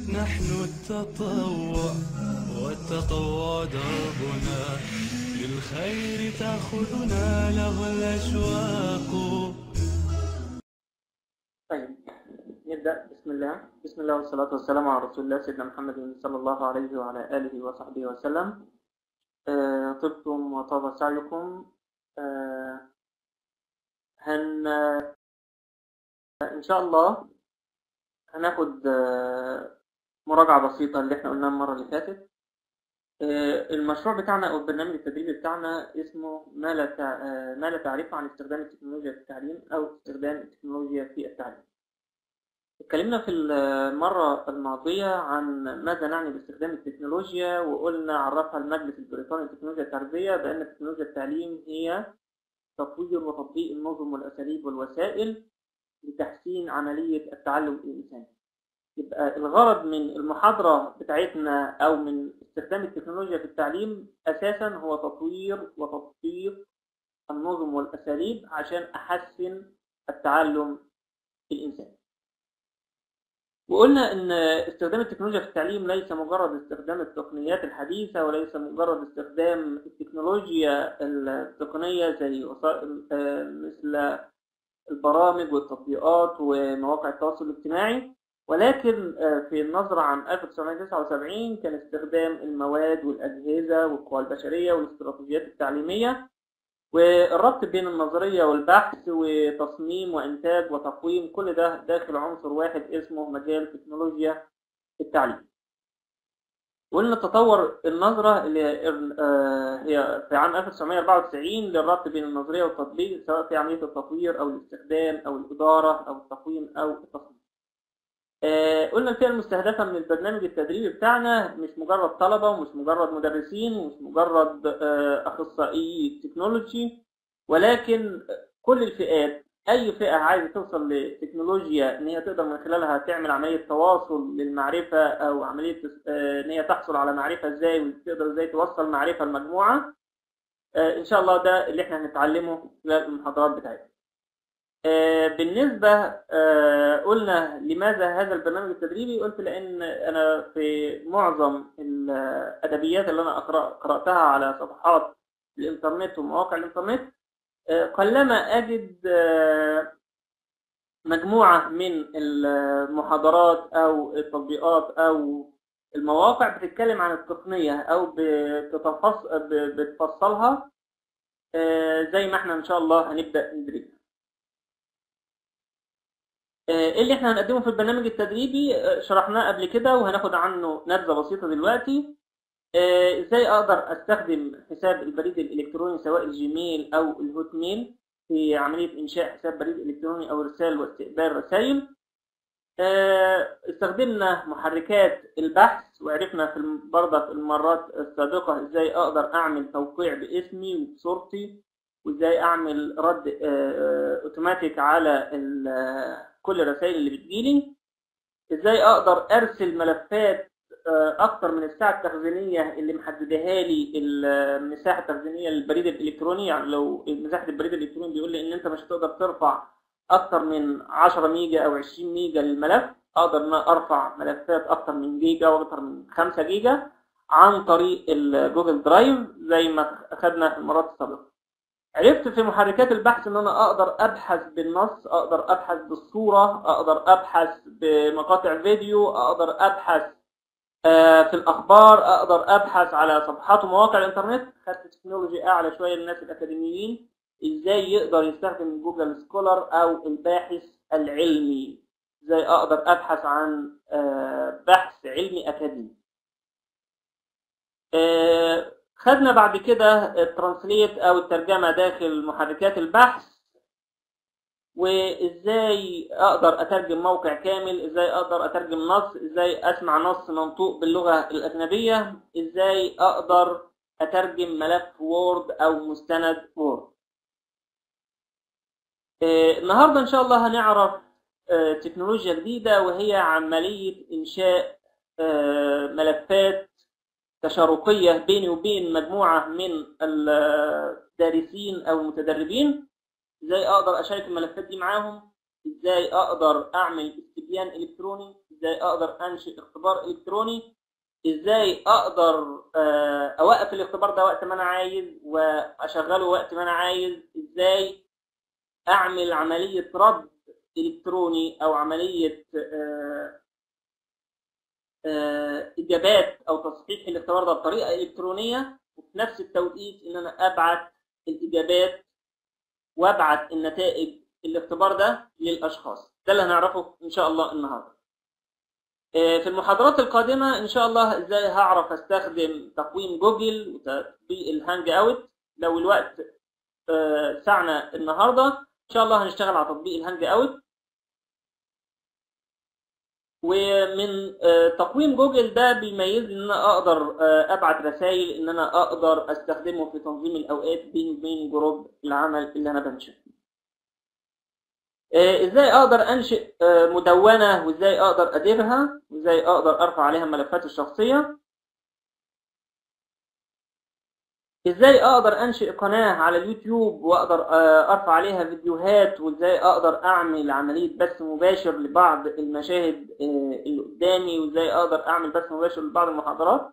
نحن التطوع والتطوع دربنا للخير تأخذنا له الأشواق طيب نبدأ بسم الله بسم الله والصلاة والسلام على رسول الله سيدنا محمد صلى الله عليه وعلى آله وصحبه وسلم آه، طبتم وطاب سعيكم آه، هن آه، إن شاء الله هناخد آه، مراجعة بسيطة اللي احنا قلناها المرة اللي فاتت آه، المشروع بتاعنا أو البرنامج التدريبي بتاعنا اسمه ما لا تع- آه، ما لا تعرفه عن استخدام التكنولوجيا في التعليم أو استخدام التكنولوجيا في التعليم. اتكلمنا في المرة الماضية عن ماذا نعني باستخدام التكنولوجيا وقلنا عرفها المجلس البريطاني للتكنولوجيا التربية بأن تكنولوجيا التعليم هي تطوير وتطبيق النظم والأساليب والوسائل لتحسين عملية التعلم الإنساني. يبقى الغرض من المحاضرة بتاعتنا أو من استخدام التكنولوجيا في التعليم أساسا هو تطوير وتطبيق النظم والأساليب عشان أحسن التعلم الإنساني. وقلنا ان استخدام التكنولوجيا في التعليم ليس مجرد استخدام التقنيات الحديثه وليس مجرد استخدام التكنولوجيا التقنيه زي وسائل آه، مثل البرامج والتطبيقات ومواقع التواصل الاجتماعي ولكن آه، في النظرة عن 1979 كان استخدام المواد والأجهزة والقوى البشرية والاستراتيجيات التعليمية والربط بين النظرية والبحث وتصميم وإنتاج وتقويم كل ده داخل عنصر واحد اسمه مجال تكنولوجيا التعليم. وقلنا تطور النظرة اللي آه، هي في عام 1994 للربط بين النظرية والتطبيق سواء في عملية التطوير أو الاستخدام أو الإدارة أو التقويم أو التصميم. آه، قلنا الفئة المستهدفة من البرنامج التدريبي بتاعنا مش مجرد طلبة ومش مجرد مدرسين ومش مجرد آه، أخصائيي تكنولوجي ولكن كل الفئات أي فئة عايزة توصل لتكنولوجيا إن هي تقدر من خلالها تعمل عملية تواصل للمعرفة أو عملية آه، إن هي تحصل على معرفة إزاي وتقدر إزاي توصل معرفة لمجموعة آه، إن شاء الله ده اللي إحنا هنتعلمه خلال المحاضرات بتاعتنا. آه، بالنسبة آه، قلنا لماذا هذا البرنامج التدريبي قلت لأن أنا في معظم الأدبيات اللي أنا أقرأ قرأتها على صفحات الإنترنت ومواقع الإنترنت آه، قلما أجد آه، مجموعة من المحاضرات أو التطبيقات أو المواقع بتتكلم عن التقنية أو بتتفص... ب- بتفصلها آه، زي ما احنا إن شاء الله هنبدأ ندرسها. آه، ايه اللي احنا هنقدمه في البرنامج التدريبي آه، شرحناه قبل كده وهناخد عنه نبذه بسيطه دلوقتي آه، ازاي اقدر استخدم حساب البريد الالكتروني سواء الجيميل او الهوت ميل في عمليه انشاء حساب بريد الكتروني او ارسال واستقبال رسائل آه، استخدمنا محركات البحث وعرفنا في الم- برضه في المرات السابقه ازاي اقدر اعمل توقيع باسمي وبصورتي وازاي اعمل رد آه، آه، اوتوماتيك على ال- آه، كل الرسائل اللي بتجيلي ازاي اقدر ارسل ملفات آه، اكتر من الساعه التخزينيه اللي محددها لي المساحه التخزينيه للبريد الالكتروني يعني لو مساحه البريد الالكتروني بيقول لي ان انت مش هتقدر ترفع اكتر من 10 ميجا او 20 ميجا للملف اقدر ان أنا ارفع ملفات اكتر من جيجا واكتر من 5 جيجا عن طريق الجوجل درايف زي ما اخذنا في المرات السابقه عرفت في محركات البحث ان انا اقدر ابحث بالنص اقدر ابحث بالصورة اقدر ابحث بمقاطع فيديو اقدر ابحث آه، في الاخبار اقدر ابحث على صفحات ومواقع الانترنت خدت تكنولوجي اعلى شوية للناس الاكاديميين ازاي يقدر يستخدم جوجل سكولر او الباحث العلمي ازاي اقدر ابحث عن آه، بحث علمي اكاديمي آه، خدنا بعد كده الترانسليت او الترجمه داخل محركات البحث وازاي اقدر اترجم موقع كامل ازاي اقدر اترجم نص ازاي اسمع نص منطوق باللغه الاجنبيه ازاي اقدر اترجم ملف وورد او مستند وورد آه، النهارده ان شاء الله هنعرف آه، تكنولوجيا جديده وهي عمليه انشاء آه، ملفات تشاركية بيني وبين مجموعة من الدارسين أو المتدربين ازاي أقدر أشارك الملفات دي معاهم ازاي أقدر أعمل استبيان إلكتروني ازاي ازاي اقدر انشئ اختبار الكتروني ازاي اقدر آه، اوقف الاختبار ده وقت ما انا عايز واشغله وقت ما انا عايز ازاي اعمل عملية رد الكتروني او عملية آه، آه، اجابات او تصحيح الاختبار ده بطريقة الكترونية وفي نفس التوقيت ان انا ابعت الاجابات وابعت النتائج الاختبار ده للاشخاص ده اللي هنعرفه ان شاء الله النهارده آه، في المحاضرات القادمة إن شاء الله إزاي هعرف أستخدم تقويم جوجل وتطبيق الهانج أوت لو الوقت آه، سعنا النهاردة إن شاء الله هنشتغل على تطبيق الهانج أوت ومن آه، تقويم جوجل ده بيميزني ان انا اقدر آه، ابعت رسائل ان انا اقدر استخدمه في تنظيم الاوقات بين بين جروب العمل اللي انا بنشئه آه، ازاي اقدر انشئ آه، مدونة وازاي اقدر اديرها وازاي اقدر ارفع عليها الملفات الشخصية ازاي اقدر انشئ قناة على اليوتيوب واقدر آه، ارفع عليها فيديوهات وازاي اقدر اعمل عملية بث مباشر لبعض المشاهد آه، اللي قدامي وازاي اقدر اعمل بث مباشر لبعض المحاضرات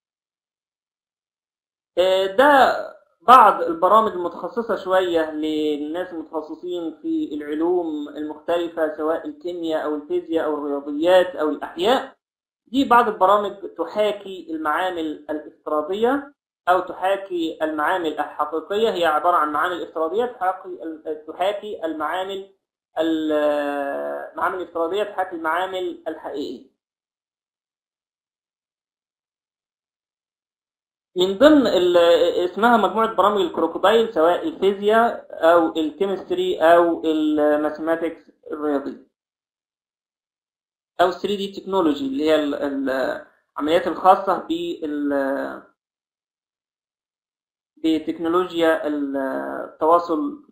آه، ده بعض البرامج المتخصصة شوية للناس المتخصصين في العلوم المختلفة سواء الكيمياء أو الفيزياء أو الرياضيات أو الأحياء دي بعض البرامج تحاكي المعامل الافتراضية أو تحاكي المعامل الحقيقية هي عبارة عن معامل افتراضية تحاكي تحاكي المعامل المعامل الافتراضية تحاكي المعامل الحقيقية من ضمن ال- اسمها مجموعة برامج الكروكودايل سواء الفيزياء أو الكيمستري أو الماثيماتكس الرياضية أو 3D تكنولوجي اللي هي ال- ال- العمليات الخاصة بال بتكنولوجيا التواصل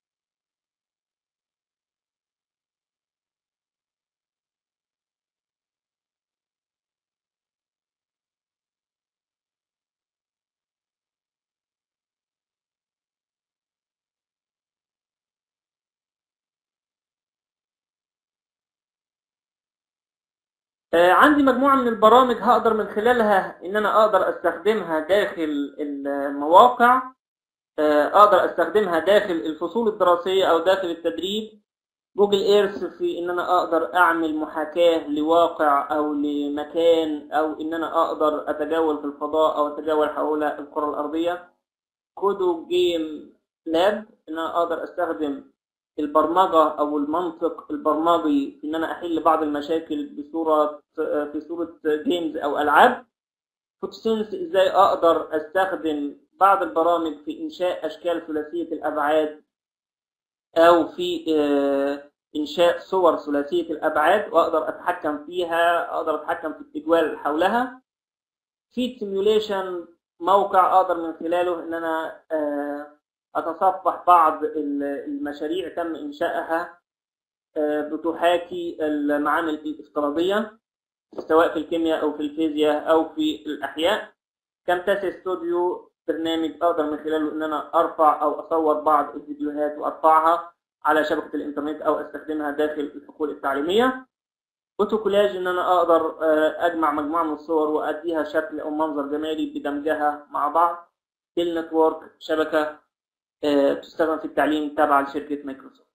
آه، عندي مجموعة من البرامج هقدر من خلالها ان انا اقدر استخدمها داخل المواقع آه، اقدر استخدمها داخل الفصول الدراسية او داخل التدريب جوجل ايرث في ان انا اقدر اعمل محاكاة لواقع او لمكان او ان انا اقدر اتجول في الفضاء او اتجول حول الكرة الارضية كودو جيم لاب ان انا اقدر استخدم البرمجة او المنطق البرمجي في ان انا احل بعض المشاكل بصورة في صورة جيمز او العاب فوتوسينس ازاي اقدر استخدم بعض البرامج في انشاء اشكال ثلاثية الابعاد او في آه، انشاء صور ثلاثية الابعاد واقدر اتحكم فيها اقدر اتحكم في التجوال حولها في سيميوليشن موقع اقدر من خلاله ان انا آه، اتصفح بعض ال- المشاريع تم انشائها آه، بتحاكي المعامل الافتراضية سواء في الكيمياء او في الفيزياء او في الاحياء كامتاسي ستوديو برنامج اقدر من خلاله ان انا ارفع او اصور بعض الفيديوهات وارفعها على شبكة الانترنت او استخدمها داخل الحقول التعليمية اوتوكولاج ان انا اقدر آه، اجمع مجموعة من الصور واديها شكل او منظر جمالي بدمجها مع بعض تيل نتورك شبكة آه، تستخدم في التعليم تابعة لشركة مايكروسوفت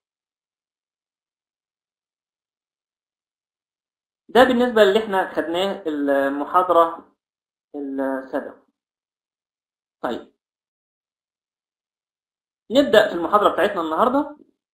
ده بالنسبة اللي احنا خدناه المحاضرة السابقة طيب نبدأ في المحاضرة بتاعتنا النهاردة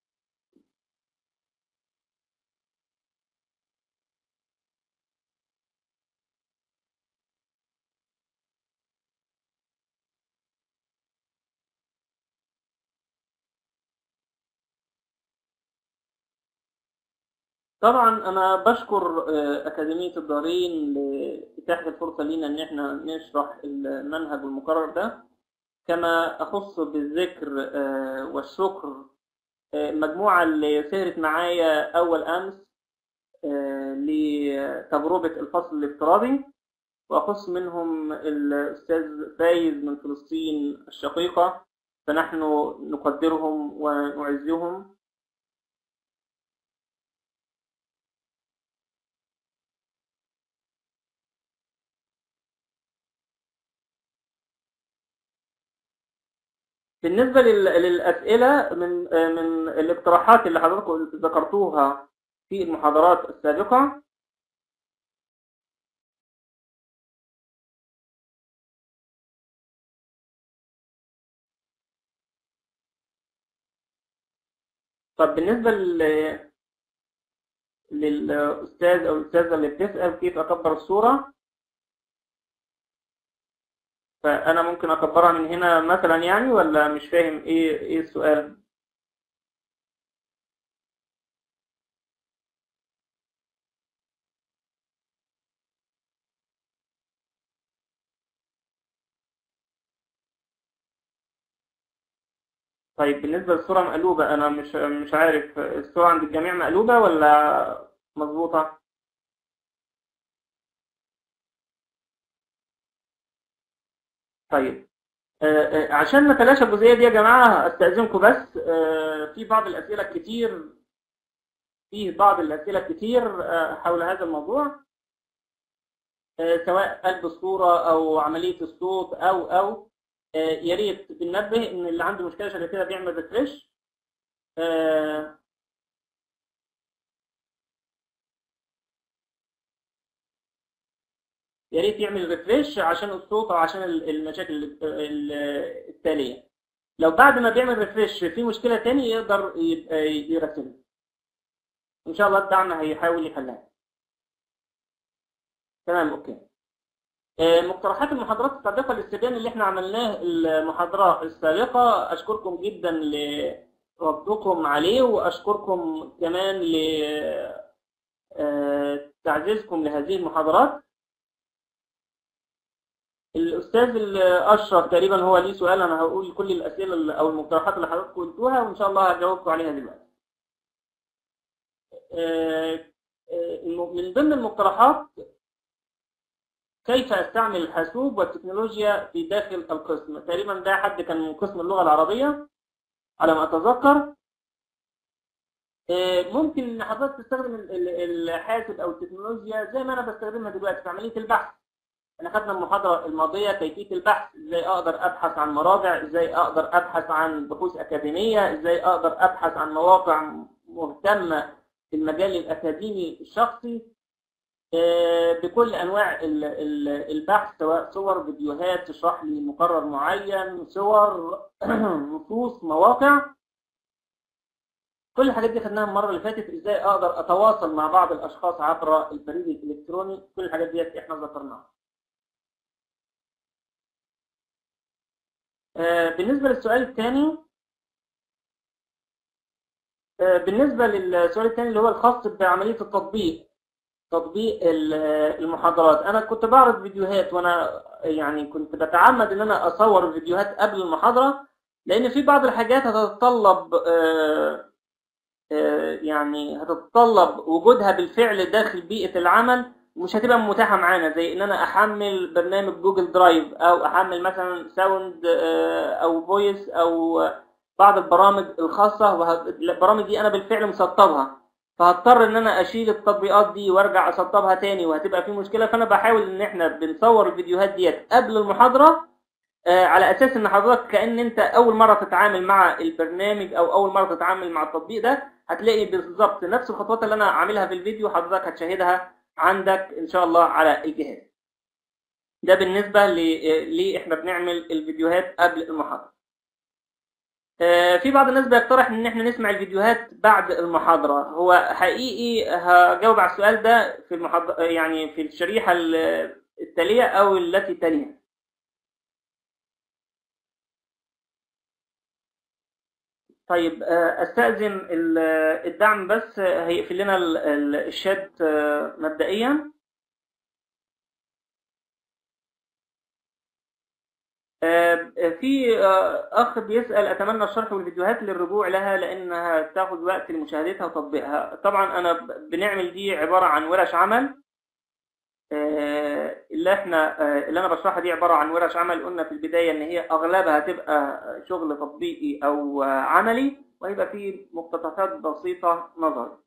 طبعا انا بشكر آه، اكاديميه الدارين لاتاحه الفرصه لينا ان احنا نشرح المنهج المقرر ده كما اخص بالذكر آه، والشكر آه، المجموعه اللي سهرت معايا اول امس آه، لتجربه الفصل الافتراضي واخص منهم الاستاذ فايز من فلسطين الشقيقه فنحن نقدرهم ونعزهم بالنسبة لل- للأسئلة من من الاقتراحات اللي حضراتكم ذكرتوها في المحاضرات السابقة طب بالنسبة لل للأستاذ أو الأستاذة اللي بتسأل كيف أكبر الصورة فأنا ممكن أكبرها من هنا مثلا يعني ولا مش فاهم إيه إيه السؤال؟ طيب بالنسبة للصورة مقلوبة أنا مش مش عارف الصورة عند الجميع مقلوبة ولا مظبوطة؟ طيب آه، آه، عشان نتلاشى الجزئية دي يا جماعة أستأذنكم بس آه، في بعض الأسئلة الكتير في بعض الأسئلة الكتير آه، حول هذا الموضوع آه، سواء قلب الصورة أو عملية الصوت أو أو آه، يا ريت بننبه إن اللي عنده مشكلة شبه كده بيعمل ريفريش يا ريت يعمل ريفريش عشان الصوت او عشان ال- المشاكل ال- ال- التاليه لو بعد ما بيعمل ريفريش في مشكله تاني يقدر يبقى يرسلها ان شاء الله الدعم هيحاول يحلها تمام اوكي آه، مقترحات المحاضرات السابقه للاستبيان اللي احنا عملناه المحاضره السابقه اشكركم جدا لردكم عليه واشكركم كمان ل آه، تعزيزكم لهذه المحاضرات الاستاذ اشرف تقريبا هو ليه سؤال انا هقول كل الاسئله اللي- او المقترحات اللي حضراتكم قلتوها وان شاء الله هجاوبكم عليها دلوقتي آه، آه، الم- من ضمن المقترحات كيف استعمل الحاسوب والتكنولوجيا في داخل القسم تقريبا ده حد كان من قسم اللغه العربيه على ما اتذكر آه، ممكن ان حضرتك تستخدم ال- ال- الحاسب او التكنولوجيا زي ما انا بستخدمها دلوقتي في عمليه البحث احنا خدنا المحاضرة الماضية كيفية البحث ازاي اقدر ابحث عن مراجع ازاي اقدر ابحث عن بحوث اكاديمية ازاي اقدر ابحث عن مواقع مهتمة في المجال الاكاديمي الشخصي آه، بكل انواع ال- ال- البحث سواء صور فيديوهات تشرح لي مقرر معين صور نصوص مواقع كل الحاجات دي خدناها المرة اللي فاتت ازاي اقدر اتواصل مع بعض الاشخاص عبر البريد الالكتروني كل الحاجات ديت احنا ذكرناها آه، بالنسبة للسؤال الثاني آه، بالنسبة للسؤال الثاني اللي هو الخاص بعملية التطبيق تطبيق ال- المحاضرات أنا كنت بعرض فيديوهات وأنا يعني كنت بتعمد إن أنا أصور فيديوهات قبل المحاضرة لأن في بعض الحاجات هتتطلب آه، آه، يعني هتتطلب وجودها بالفعل داخل بيئة العمل مش هتبقى متاحة معانا زي ان انا احمل برنامج جوجل درايف او احمل مثلا ساوند آه، او فويس او بعض البرامج الخاصة وه- البرامج دي انا بالفعل مسطبها فهضطر ان انا اشيل التطبيقات دي وارجع اسطبها تاني وهتبقى في مشكلة فانا بحاول ان احنا بنصور الفيديوهات ديت قبل المحاضرة آه، على اساس ان حضرتك كأن انت اول مرة تتعامل مع البرنامج او اول مرة تتعامل مع التطبيق ده هتلاقي بالظبط نفس الخطوات اللي انا عاملها في الفيديو حضرتك هتشاهدها عندك ان شاء الله على الجهاز ده بالنسبة ل- ليه احنا بنعمل الفيديوهات قبل المحاضرة آه، في بعض الناس بيقترح ان احنا نسمع الفيديوهات بعد المحاضرة هو حقيقي هجاوب على السؤال ده في المحاضرة يعني في الشريحة ال- التالية او التي تليها طيب آه، استأذن ال- الدعم بس هيقفل لنا ال- ال- الشات آه، مبدئيا آه، في آه، أخ بيسأل أتمنى الشرح والفيديوهات للرجوع لها لأنها تاخد وقت لمشاهدتها وتطبيقها طبعا أنا ب- بنعمل دي عبارة عن ورش عمل آه، اللي احنا آه، اللي أنا بشرحها دي عبارة عن ورش عمل قلنا في البداية إن هي أغلبها تبقى شغل تطبيقي أو آه، عملي ويبقى فيه مقتطفات بسيطة نظري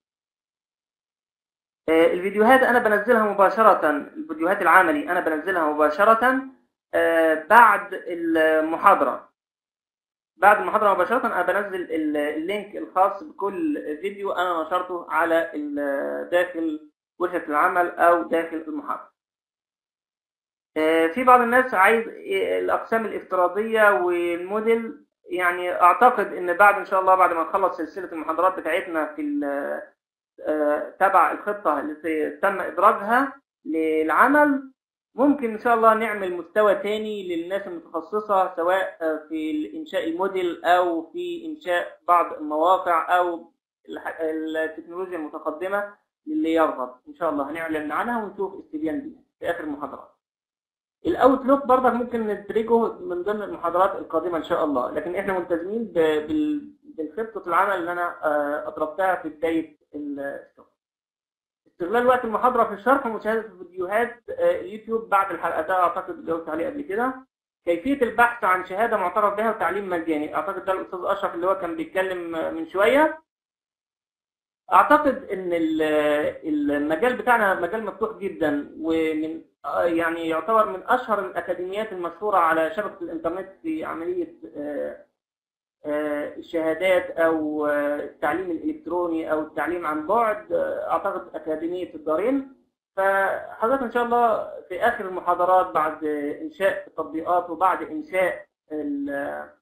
آه، الفيديوهات أنا بنزلها مباشرة الفيديوهات العملي أنا بنزلها مباشرة آه، بعد المحاضرة بعد المحاضرة مباشرة أنا بنزل ال- اللينك الخاص بكل فيديو أنا نشرته على ال- داخل ورشة العمل أو داخل المحاضرة. آه، في بعض الناس عايز آه، الأقسام الافتراضية والموديل يعني أعتقد إن بعد إن شاء الله بعد ما نخلص سلسلة المحاضرات بتاعتنا في ال- آه، تبع الخطة اللي تم إدراجها للعمل ممكن إن شاء الله نعمل مستوى تاني للناس المتخصصة سواء آه، في إنشاء الموديل أو في إنشاء بعض المواقع أو الح- التكنولوجيا المتقدمة للي يرغب إن شاء الله هنعلن عنها ونشوف استبيان بيها في آخر المحاضرات. الاوتلوك برضك ممكن ندرجه من ضمن المحاضرات القادمه ان شاء الله لكن احنا ملتزمين ب- بال- بالخطه العمل اللي انا آه، اضربتها في بدايه الشغل استغلال وقت المحاضره في الشرح ومشاهده فيديوهات آه، اليوتيوب بعد الحلقه ده اعتقد جاوبت عليه قبل كده كيفيه البحث عن شهاده معترف بها وتعليم مجاني اعتقد ده الاستاذ اشرف اللي هو كان بيتكلم آه، من شويه اعتقد ان ال- المجال بتاعنا مجال مفتوح جدا ومن آه، يعني يعتبر من اشهر الاكاديميات المشهوره على شبكه الانترنت في عمليه آه، آه، الشهادات او آه، التعليم الالكتروني او التعليم عن بعد آه، اعتقد اكاديميه الدارين فحضرتك ان شاء الله في اخر المحاضرات بعد انشاء التطبيقات وبعد انشاء ال-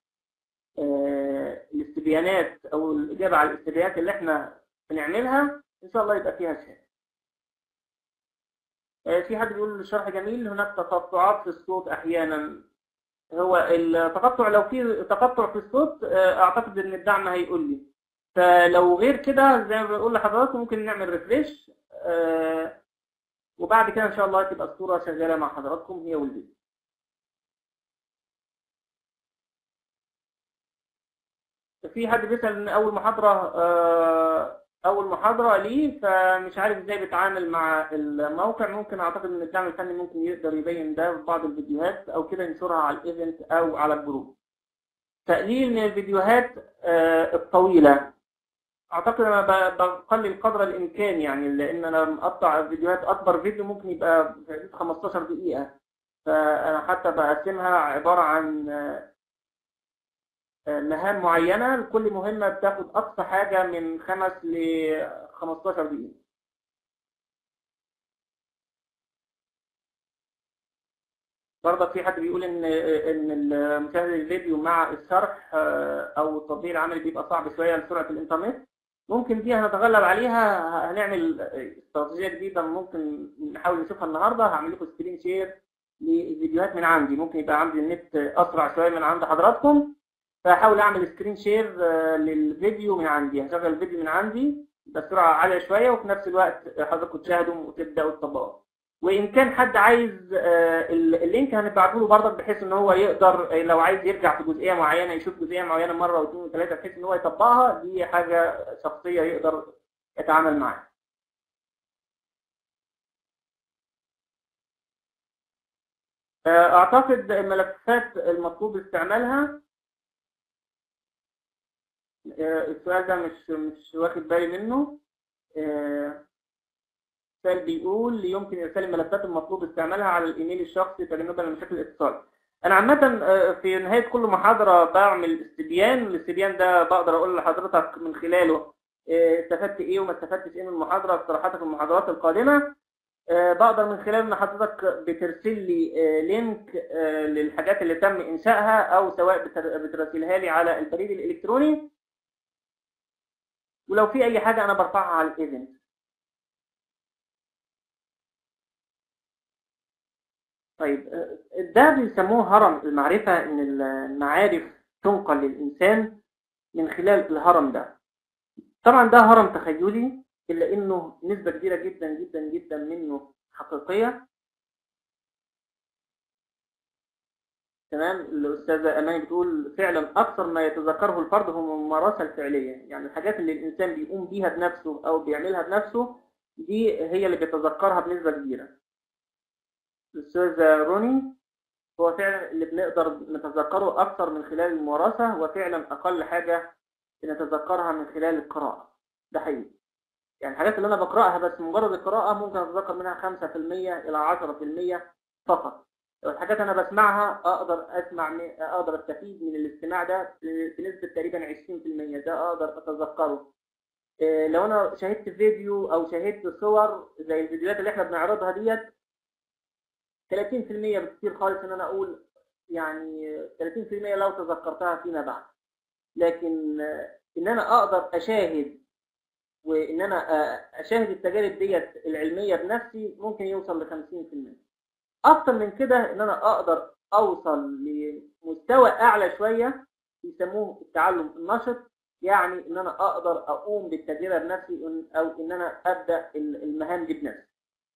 آه، الاستبيانات او الاجابه على الاستبيانات اللي احنا بنعملها ان شاء الله يبقى فيها شهاده آه، في حد بيقول الشرح جميل هناك تقطعات في الصوت احيانا هو التقطع لو في تقطع في الصوت آه، اعتقد ان الدعم هيقول لي فلو غير كده زي ما بقول لحضراتكم ممكن نعمل ريفريش وبعد كده ان شاء الله تبقى الصوره شغاله مع حضراتكم هي والفيديو في حد بيسأل ان اول محاضرة آه، اول محاضرة ليه فمش عارف ازاي بيتعامل مع الموقع ممكن اعتقد ان الدعم الفني ممكن يقدر يبين ده في بعض الفيديوهات او كده ينشرها على الايفنت او على الجروب تقليل من الفيديوهات آه، الطويلة اعتقد انا ب- بقلل قدر الامكان يعني لان انا مقطع فيديوهات اكبر فيديو ممكن يبقى في حدود 15 دقيقة فانا حتى بقسمها عبارة عن آه، مهام معينة كل مهمة بتاخد أقصى حاجة من خمس ل 15 دقيقة برضك في حد بيقول إن إن مشاهدة الفيديو مع الشرح آه، أو التطبيق العملي بيبقى صعب شوية لسرعة الإنترنت ممكن دي هنتغلب عليها هنعمل استراتيجية جديدة ممكن نحاول نشوفها النهاردة هعمل لكم سكرين شير للفيديوهات من عندي ممكن يبقى عندي النت أسرع شوية من عند حضراتكم فهحاول اعمل سكرين شير آه، للفيديو من عندي هشغل الفيديو من عندي بسرعه عاليه شويه وفي نفس الوقت حضراتكم تشاهدوا وتبداوا تطبقوا وان كان حد عايز آه، ال- اللينك هنبعته له برضك بحيث ان هو يقدر آه، لو عايز يرجع في جزئيه معينه يشوف جزئيه معينه مره واثنين وثلاثه بحيث ان هو يطبقها دي حاجه شخصيه يقدر يتعامل معاها آه، اعتقد الملفات المطلوب استعمالها آه، السؤال ده مش مش واخد بالي منه آه، السؤال بيقول يمكن ارسال الملفات المطلوب استعمالها على الايميل الشخصي تجنبا لمشاكل الاتصال انا عامه آه، في نهايه كل محاضره بعمل استبيان الاستبيان ده بقدر اقول لحضرتك من خلاله آه، استفدت ايه وما استفدتش ايه من المحاضره اقتراحاتك في المحاضرات القادمه آه، بقدر من خلال ان حضرتك بترسل لي آه، لينك آه، للحاجات اللي تم انشائها او سواء بتر- بترسلها لي على البريد الالكتروني ولو في اي حاجه انا برفعها على الايفنت طيب آه، ده بيسموه هرم المعرفه ان المعارف تنقل للانسان من خلال الهرم ده طبعا ده هرم تخيلي الا انه نسبه كبيره جدا جدا جدا منه حقيقيه تمام الاستاذه اماني بتقول فعلا اكثر ما يتذكره الفرد هو الممارسه الفعليه يعني الحاجات اللي الانسان بيقوم بيها بنفسه او بيعملها بنفسه دي هي اللي بيتذكرها بنسبه كبيره الاستاذ روني هو فعلا اللي بنقدر نتذكره اكثر من خلال الممارسه وفعلا اقل حاجه بنتذكرها من خلال القراءه ده حقيقي يعني الحاجات اللي انا بقراها بس مجرد القراءه ممكن اتذكر منها 5% الى 10% فقط لو الحاجات انا بسمعها اقدر اسمع من اقدر استفيد من الاستماع ده بنسبه تقريبا 20% ده اقدر اتذكره إيه، لو انا شاهدت فيديو او شاهدت صور زي الفيديوهات اللي احنا بنعرضها ديت 30% بكتير خالص ان انا اقول يعني 30% لو تذكرتها فيما بعد لكن ان انا اقدر اشاهد وان انا اشاهد التجارب ديت العلميه بنفسي ممكن يوصل ل 50% اكتر من كده ان انا اقدر اوصل لمستوى اعلى شويه يسموه التعلم النشط يعني ان انا اقدر اقوم بالتجربه بنفسي او ان انا ابدا المهام دي بنفسي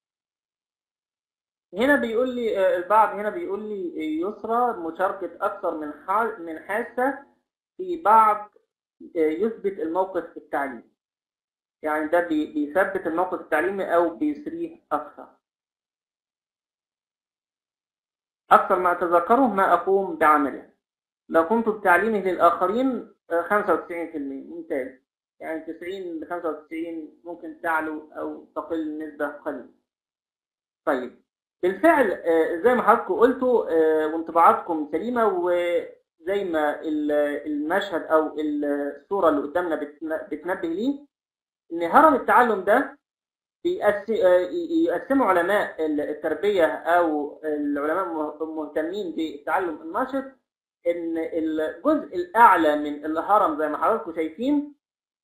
هنا بيقول لي البعض هنا بيقول لي يسرى مشاركه اكثر من من حاسه في بعض يثبت الموقف التعليمي يعني ده بيثبت الموقف التعليمي او بيسريه اكثر أكثر ما أتذكره ما أقوم بعمله لو قمت بتعليمه للآخرين 95% ممتاز يعني 90 ل 95 ممكن تعلو أو تقل النسبة قليلا طيب بالفعل زي ما حضراتكم قلتوا وانطباعاتكم سليمة وزي ما المشهد أو الصورة اللي قدامنا بتنبه ليه إن هرم التعلم ده يقسموا علماء التربية أو العلماء المهتمين بالتعلم النشط إن الجزء الأعلى من الهرم زي ما حضراتكم شايفين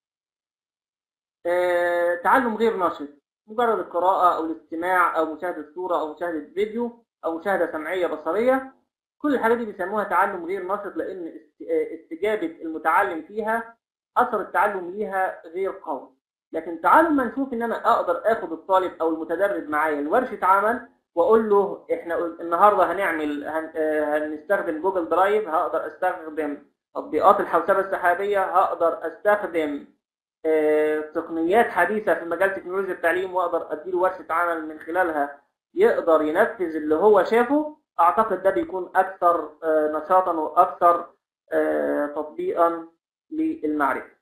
تعلم غير نشط مجرد القراءة أو الاستماع أو مشاهدة صورة أو مشاهدة فيديو أو مشاهدة سمعية بصرية كل الحاجات دي بيسموها تعلم غير نشط لأن استجابة المتعلم فيها أثر التعلم ليها غير قوي لكن تعالوا ما نشوف ان انا اقدر اخد الطالب او المتدرب معايا لورشه عمل واقول له احنا النهارده هنعمل هن... هنستخدم جوجل درايف هقدر استخدم تطبيقات الحوسبه السحابيه هقدر استخدم آه... تقنيات حديثه في مجال تكنولوجيا التعليم واقدر اديله ورشه عمل من خلالها يقدر ينفذ اللي هو شافه اعتقد ده بيكون اكثر آه... نشاطا واكثر آه... تطبيقا للمعرفه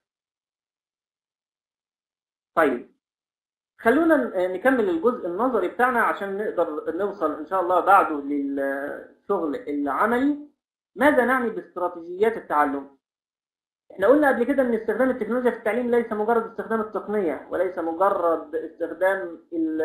طيب خلونا نكمل الجزء النظري بتاعنا عشان نقدر نوصل ان شاء الله بعده للشغل العملي ماذا نعني باستراتيجيات التعلم احنا قلنا قبل كده ان استخدام التكنولوجيا في التعليم ليس مجرد استخدام التقنية وليس مجرد استخدام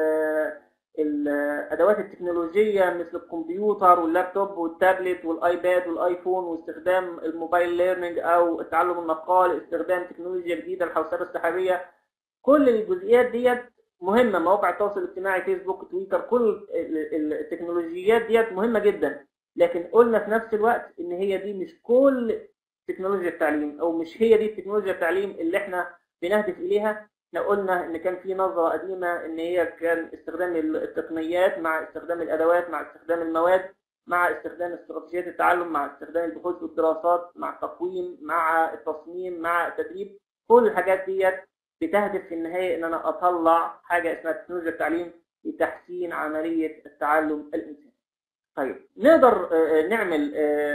الادوات التكنولوجية مثل الكمبيوتر واللابتوب والتابلت والايباد والايفون واستخدام الموبايل ليرنينج او التعلم النقال استخدام تكنولوجيا جديدة الحوسبة السحابية كل الجزئيات ديت مهمه مواقع التواصل الاجتماعي فيسبوك تويتر كل التكنولوجيات ديت مهمه جدا لكن قلنا في نفس الوقت ان هي دي مش كل تكنولوجيا التعليم او مش هي دي تكنولوجيا التعليم اللي احنا بنهدف اليها احنا قلنا ان كان في نظره قديمه ان هي كان استخدام التقنيات مع استخدام الادوات مع استخدام المواد مع استخدام استراتيجيات التعلم مع استخدام البحوث والدراسات مع التقويم مع التصميم مع التدريب كل الحاجات ديت بتهدف في النهاية ان انا اطلع حاجة اسمها تكنولوجيا التعليم لتحسين عملية التعلم الانساني طيب نقدر نعمل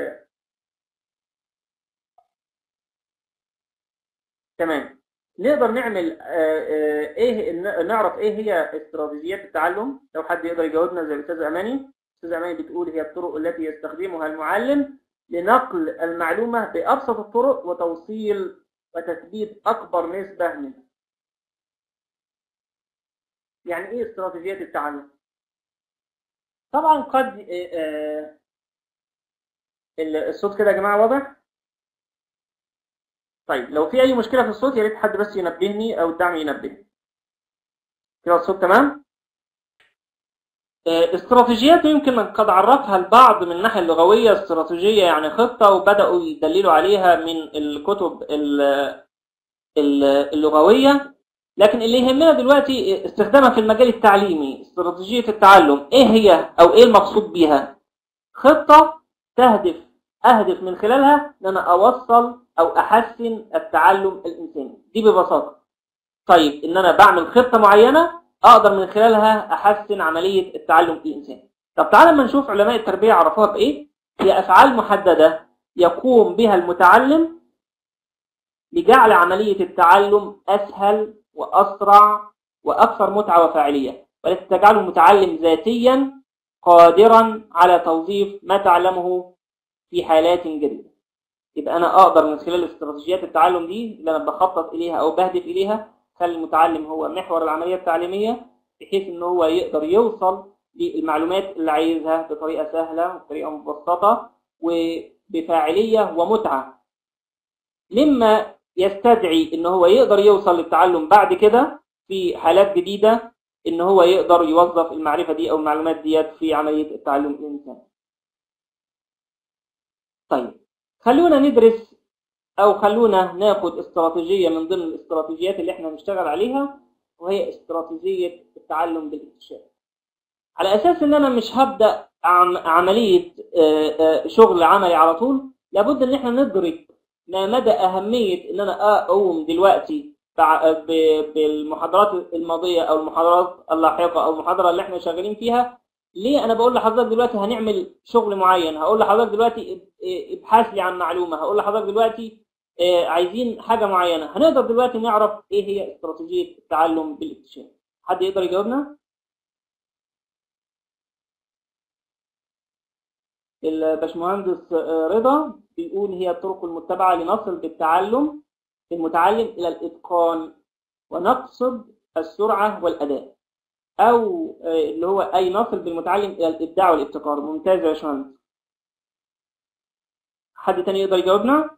تمام نقدر نعمل ايه نعرف ايه هي استراتيجيات التعلم لو حد يقدر يجاوبنا زي الاستاذ اماني الاستاذ اماني بتقول هي الطرق التي يستخدمها المعلم لنقل المعلومة بأبسط الطرق وتوصيل وتثبيت أكبر نسبة منها يعني ايه استراتيجيات التعلم طبعا قد آه الصوت كده يا جماعه واضح طيب لو في اي مشكله في الصوت يا ريت حد بس ينبهني او الدعم ينبهني كده الصوت تمام آه استراتيجيات يمكن قد عرفها البعض من الناحيه اللغويه استراتيجيه يعني خطه وبداوا يدللوا عليها من الكتب اللغويه لكن اللي يهمنا دلوقتي استخدامها في المجال التعليمي استراتيجية التعلم ايه هي او ايه المقصود بيها خطة تهدف اهدف من خلالها ان انا اوصل او احسن التعلم الانساني دي ببساطة طيب ان انا بعمل خطة معينة اقدر من خلالها احسن عملية التعلم الانساني طب تعالى ما نشوف علماء التربية عرفوها بايه هي افعال محددة يقوم بها المتعلم لجعل عملية التعلم اسهل وأسرع وأكثر متعة وفاعلية وليس تجعله متعلم ذاتيا قادرا على توظيف ما تعلمه في حالات جديدة يبقى أنا أقدر من خلال استراتيجيات التعلم دي اللي أنا بخطط إليها أو بهدف إليها خلي المتعلم هو محور العملية التعليمية بحيث إن هو يقدر يوصل للمعلومات اللي عايزها بطريقة سهلة وبطريقة مبسطة وبفاعلية ومتعة مما يستدعي إن هو يقدر يوصل للتعلم بعد كده في حالات جديدة إن هو يقدر يوظف المعرفة دي أو المعلومات ديت في عملية التعلم الإنساني. طيب خلونا ندرس أو خلونا ناخد استراتيجية من ضمن الاستراتيجيات اللي احنا هنشتغل عليها وهي استراتيجية التعلم بالاكتشاف. على أساس إن أنا مش هبدأ عم عملية شغل عملي على طول لابد إن احنا ندرك ما مدى أهمية إن أنا أقوم دلوقتي بالمحاضرات الماضية أو المحاضرات اللاحقة أو المحاضرة اللي احنا شغالين فيها ليه أنا بقول لحضرتك دلوقتي هنعمل شغل معين هقول لحضرتك دلوقتي ابحث لي عن معلومة هقول لحضرتك دلوقتي عايزين حاجة معينة هنقدر دلوقتي نعرف إيه هي استراتيجية التعلم بالاكتشاف حد يقدر يجاوبنا؟ الباشمهندس رضا بيقول هي الطرق المتبعة لنصل بالتعلم المتعلم إلى الإتقان ونقصد السرعة والأداء أو اللي هو أي نصل بالمتعلم إلى الإبداع والابتكار ممتاز يا باشمهندس حد تاني يقدر يجاوبنا؟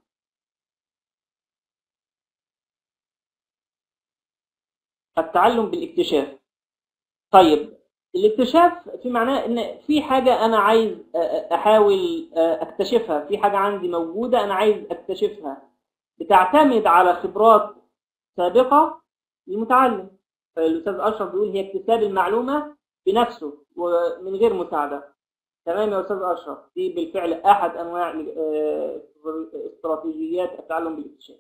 التعلم بالاكتشاف طيب الاكتشاف في معناه ان في حاجة انا عايز احاول اكتشفها في حاجة عندي موجودة انا عايز اكتشفها بتعتمد على خبرات سابقة للمتعلم فالاستاذ اشرف بيقول هي اكتساب المعلومة بنفسه ومن غير مساعدة تمام يا استاذ اشرف دي بالفعل احد انواع استراتيجيات التعلم بالاكتشاف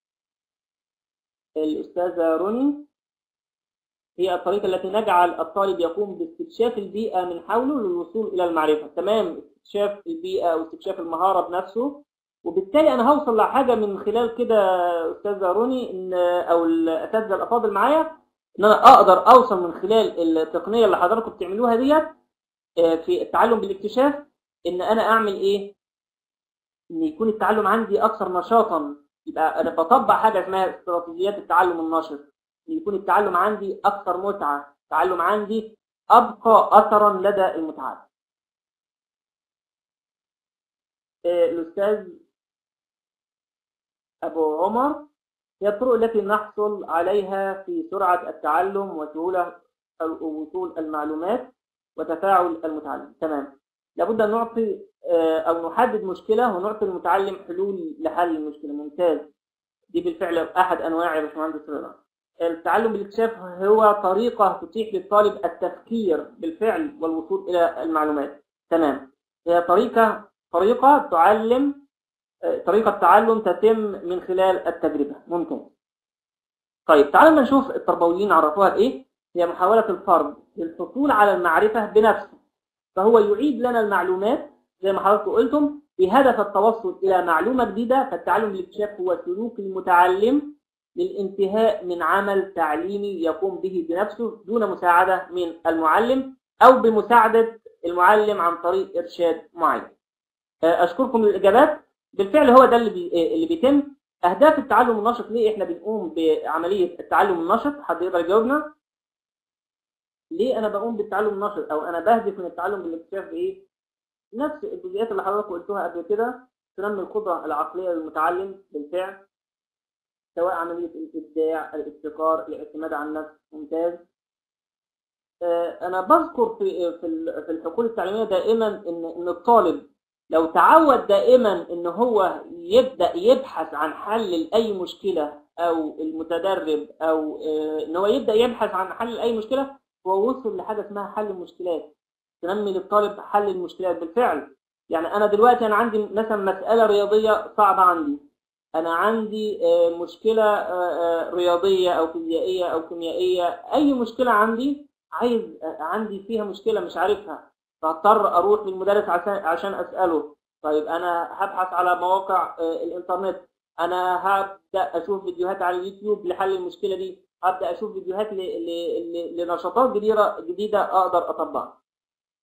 الاستاذة روني هي الطريقة التي نجعل الطالب يقوم باستكشاف البيئة من حوله للوصول إلى المعرفة تمام استكشاف البيئة أو استكشاف المهارة بنفسه وبالتالي أنا هوصل لحاجة من خلال كده أستاذة روني إن أو الأساتذة الأفاضل معايا إن أنا أقدر أوصل من خلال التقنية اللي حضراتكم بتعملوها ديت في التعلم بالاكتشاف إن أنا أعمل إيه؟ إن يكون التعلم عندي أكثر نشاطا يبقى أنا بطبق حاجة اسمها استراتيجيات التعلم النشط يكون التعلم عندي أكثر متعة التعلم عندي أبقى أثرا لدى المتعلم الأستاذ أبو عمر هي الطرق التي نحصل عليها في سرعة التعلم وسهولة وصول المعلومات وتفاعل المتعلم تمام لابد أن نعطي أو نحدد مشكلة ونعطي المتعلم حلول لحل المشكلة ممتاز دي بالفعل أحد أنواع يا باشمهندس رضا التعلم بالاكتشاف هو طريقة تتيح للطالب التفكير بالفعل والوصول إلى المعلومات تمام هي طريقة طريقة تعلم طريقة تعلم تتم من خلال التجربة ممتاز طيب تعالوا نشوف التربويين عرفوها بإيه هي محاولة الفرد للحصول على المعرفة بنفسه فهو يعيد لنا المعلومات زي ما حضراتكم قلتم بهدف التوصل إلى معلومة جديدة فالتعلم بالاكتشاف هو سلوك المتعلم للانتهاء من عمل تعليمي يقوم به بنفسه دون مساعدة من المعلم أو بمساعدة المعلم عن طريق إرشاد معين أشكركم للإجابات بالفعل هو ده اللي, بي... اللي بيتم أهداف التعلم النشط ليه إحنا بنقوم بعملية التعلم النشط حد يقدر يجاوبنا ليه أنا بقوم بالتعلم النشط أو أنا بهدف من التعلم بالاكتشاف بإيه نفس الجزئيات اللي حضرتك قلتوها قبل كده تنمي القدرة العقلية للمتعلم بالفعل سواء عملية الإبداع الابتكار الاعتماد على النفس ممتاز أنا بذكر في في الحقول التعليمية دائما إن إن الطالب لو تعود دائما إن هو يبدأ يبحث عن حل لأي مشكلة أو المتدرب أو إن هو يبدأ يبحث عن حل لأي مشكلة هو وصل لحاجة اسمها حل المشكلات تنمي للطالب حل المشكلات بالفعل يعني أنا دلوقتي أنا عندي مثلا مسألة رياضية صعبة عندي أنا عندي مشكلة رياضية أو فيزيائية أو كيميائية أي مشكلة عندي عايز عندي فيها مشكلة مش عارفها فاضطر أروح للمدرس عشان عشان أسأله طيب أنا هبحث على مواقع الإنترنت أنا هبدأ أشوف فيديوهات على اليوتيوب لحل المشكلة دي هبدأ أشوف فيديوهات لنشاطات جديدة جديدة أقدر أطبقها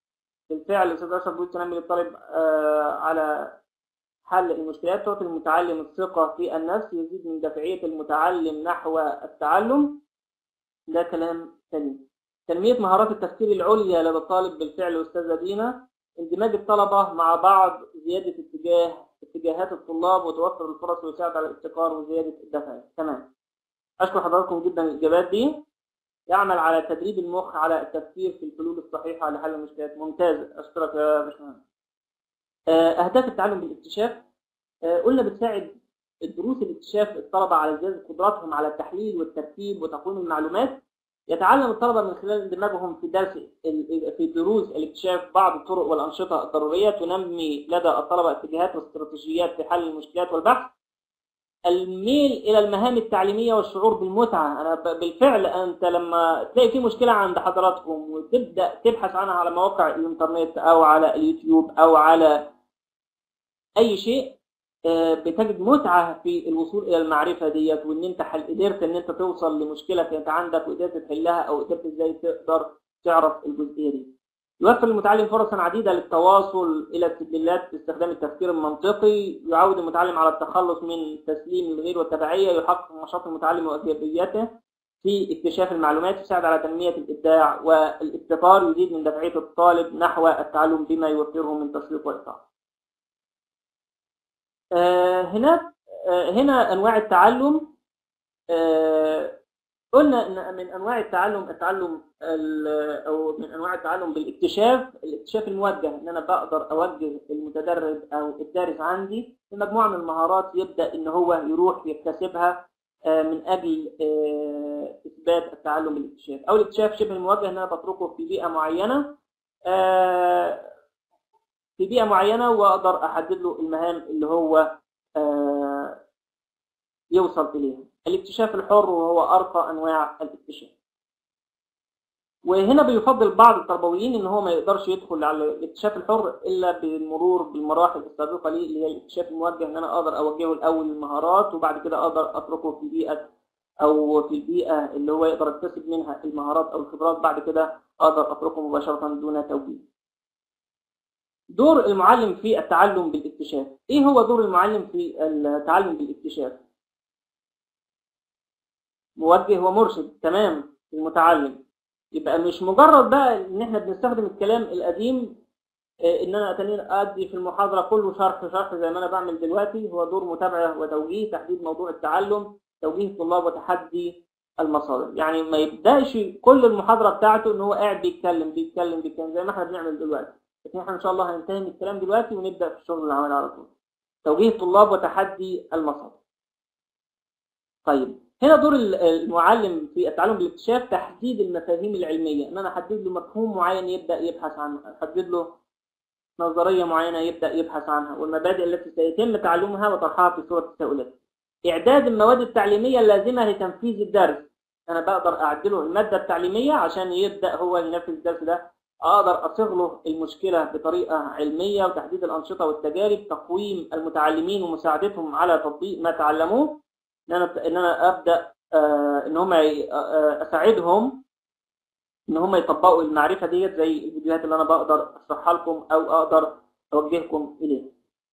بالفعل الاستاذ اشرف بيقول تنمي للطالب آه، على حل المشكلات تعطي المتعلم الثقة في النفس يزيد من دافعية المتعلم نحو التعلم ده كلام سليم تنمية مهارات التفكير العليا لدى الطالب بالفعل أستاذة دينا اندماج الطلبة مع بعض زيادة اتجاه اتجاهات الطلاب وتوفر الفرص ويساعد على الابتكار وزيادة الدفع تمام أشكر حضراتكم جدا الإجابات دي يعمل على تدريب المخ على التفكير في الحلول الصحيحة لحل المشكلات ممتاز أشكرك يا باشمهندس آه، أهداف التعلم بالاكتشاف آه، قلنا بتساعد الدروس الاكتشاف الطلبة على زيادة قدراتهم على التحليل والترتيب وتقويم المعلومات يتعلم الطلبة من خلال اندماجهم في درس ال- في دروس الاكتشاف بعض الطرق والأنشطة الضرورية تنمي لدى الطلبة اتجاهات واستراتيجيات في حل المشكلات والبحث الميل الى المهام التعليميه والشعور بالمتعه انا ب- بالفعل انت لما تلاقي في مشكله عند حضراتكم وتبدا تبحث عنها على مواقع الانترنت او على اليوتيوب او على اي شيء آه، بتجد متعه في الوصول الى المعرفه ديت وان انت حل قدرت ان انت توصل لمشكله كانت عندك وقدرت تحلها او قدرت ازاي تقدر تعرف الجزئيه دي يوفر المتعلم فرصا عديدة للتواصل إلى استدلالات باستخدام التفكير المنطقي يعود المتعلم على التخلص من تسليم الغير والتبعية يحقق نشاط المتعلم وإيجابيته في اكتشاف المعلومات يساعد على تنمية الإبداع والابتكار يزيد من دفعية الطالب نحو التعلم بما يوفره من تشويق وإثارة. آه، هنا آه، هنا أنواع التعلم آه، قلنا ان من انواع التعلم التعلم ال- او من انواع التعلم بالاكتشاف الاكتشاف الموجه ان انا بقدر اوجه المتدرب او الدارس عندي لمجموعه من المهارات يبدا ان هو يروح يكتسبها آه، من اجل آه، اثبات التعلم بالاكتشاف او الاكتشاف شبه الموجه ان انا بتركه في بيئه معينه آه، في بيئه معينه واقدر احدد له المهام اللي هو آه، يوصل اليها الاكتشاف الحر وهو ارقى انواع الاكتشاف وهنا بيفضل بعض التربويين ان هو ما يقدرش يدخل على الاكتشاف الحر الا بالمرور بالمراحل السابقه ليه اللي هي الاكتشاف الموجه ان انا اقدر اوجهه الاول المهارات وبعد كده اقدر اتركه في بيئه او في البيئه اللي هو يقدر يكتسب منها المهارات او الخبرات بعد كده اقدر اتركه مباشره دون توجيه دور المعلم في التعلم بالاكتشاف ايه هو دور المعلم في التعلم بالاكتشاف موجه ومرشد تمام المتعلم يبقى مش مجرد بقى ان احنا بنستخدم الكلام القديم آه، ان انا اتنين ادي في المحاضره كله شرح شرح زي ما انا بعمل دلوقتي هو دور متابعه وتوجيه تحديد موضوع التعلم توجيه الطلاب وتحدي المصادر يعني ما يبداش كل المحاضره بتاعته ان هو قاعد بيتكلم بيتكلم بيتكلم زي ما احنا بنعمل دلوقتي لكن احنا ان شاء الله هننتهي من الكلام دلوقتي ونبدا في الشغل العملي على طول توجيه الطلاب وتحدي المصادر طيب هنا دور ال- المعلم في التعلم بالاكتشاف تحديد المفاهيم العلمية ان انا احدد له مفهوم معين يبدأ يبحث عنه احدد له نظرية معينة يبدأ يبحث عنها والمبادئ التي سيتم تعلمها وطرحها في صورة تساؤلات إعداد المواد التعليمية اللازمة لتنفيذ الدرس أنا بقدر أعدله المادة التعليمية عشان يبدأ هو ينفذ الدرس ده أقدر أصيغ له المشكلة بطريقة علمية وتحديد الأنشطة والتجارب تقويم المتعلمين ومساعدتهم على تطبيق ما تعلموه ان انا ان انا ابدا آه، ان هم ي- آه، اساعدهم ان هم يطبقوا المعرفه ديت زي الفيديوهات اللي انا بقدر اشرحها لكم او اقدر اوجهكم اليها.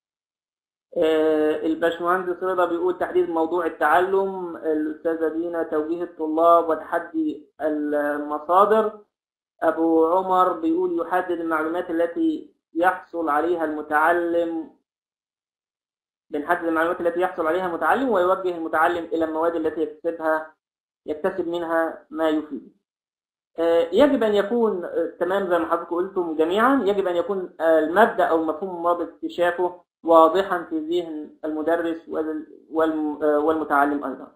آه، الباشمهندس رضا بيقول تحديد موضوع التعلم، الاستاذه دينا توجيه الطلاب وتحدي المصادر. ابو عمر بيقول يحدد المعلومات التي يحصل عليها المتعلم بنحدد المعلومات التي يحصل عليها المتعلم ويوجه المتعلم إلى المواد التي يكتسبها يكتسب منها ما يفيد. آه، يجب أن يكون آه، تمام زي ما حضرتك قلتم جميعا يجب أن يكون آه، المبدأ أو مفهوم مراد اكتشافه واضحا في ذهن المدرس وال- والم- آه، والمتعلم أيضا.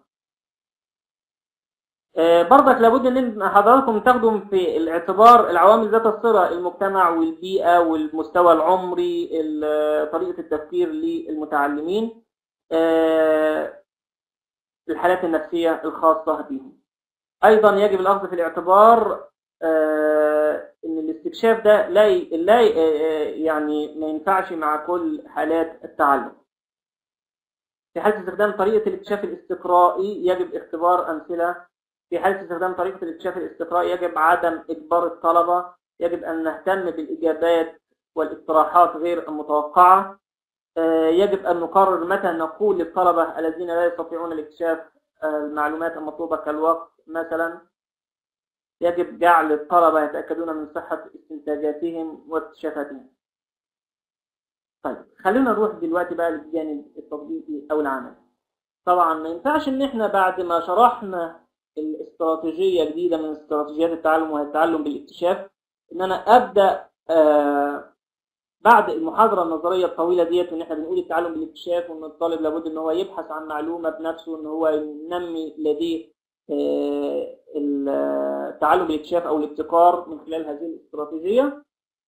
آه، برضك لابد ان حضراتكم تاخدوا في الاعتبار العوامل ذات الصله المجتمع والبيئه والمستوى العمري ال- طريقه التفكير للمتعلمين آه، الحالات النفسيه الخاصه بهم ايضا يجب الاخذ في الاعتبار آه، ان الاستكشاف ده لا ي- لا ي- آه، يعني ما ينفعش مع كل حالات التعلم في حالة استخدام طريقة الاكتشاف الاستقرائي يجب اختبار أمثلة في حالة استخدام طريقة الاكتشاف الاستقرائي يجب عدم إجبار الطلبة يجب أن نهتم بالإجابات والاقتراحات غير المتوقعة آه، يجب أن نقرر متى نقول للطلبة الذين لا يستطيعون الاكتشاف المعلومات المطلوبة كالوقت مثلا يجب جعل الطلبة يتأكدون من صحة استنتاجاتهم واكتشافاتهم طيب خلينا نروح دلوقتي بقى للجانب التطبيقي أو العملي طبعا ما ينفعش ان احنا بعد ما شرحنا الاستراتيجية جديدة من استراتيجيات التعلم وهي التعلم بالاكتشاف ان انا ابدأ آه بعد المحاضرة النظرية الطويلة ديت ان احنا بنقول التعلم بالاكتشاف وان الطالب لابد ان هو يبحث عن معلومة بنفسه ان هو ينمي لديه آه التعلم بالاكتشاف او الابتكار من خلال هذه الاستراتيجية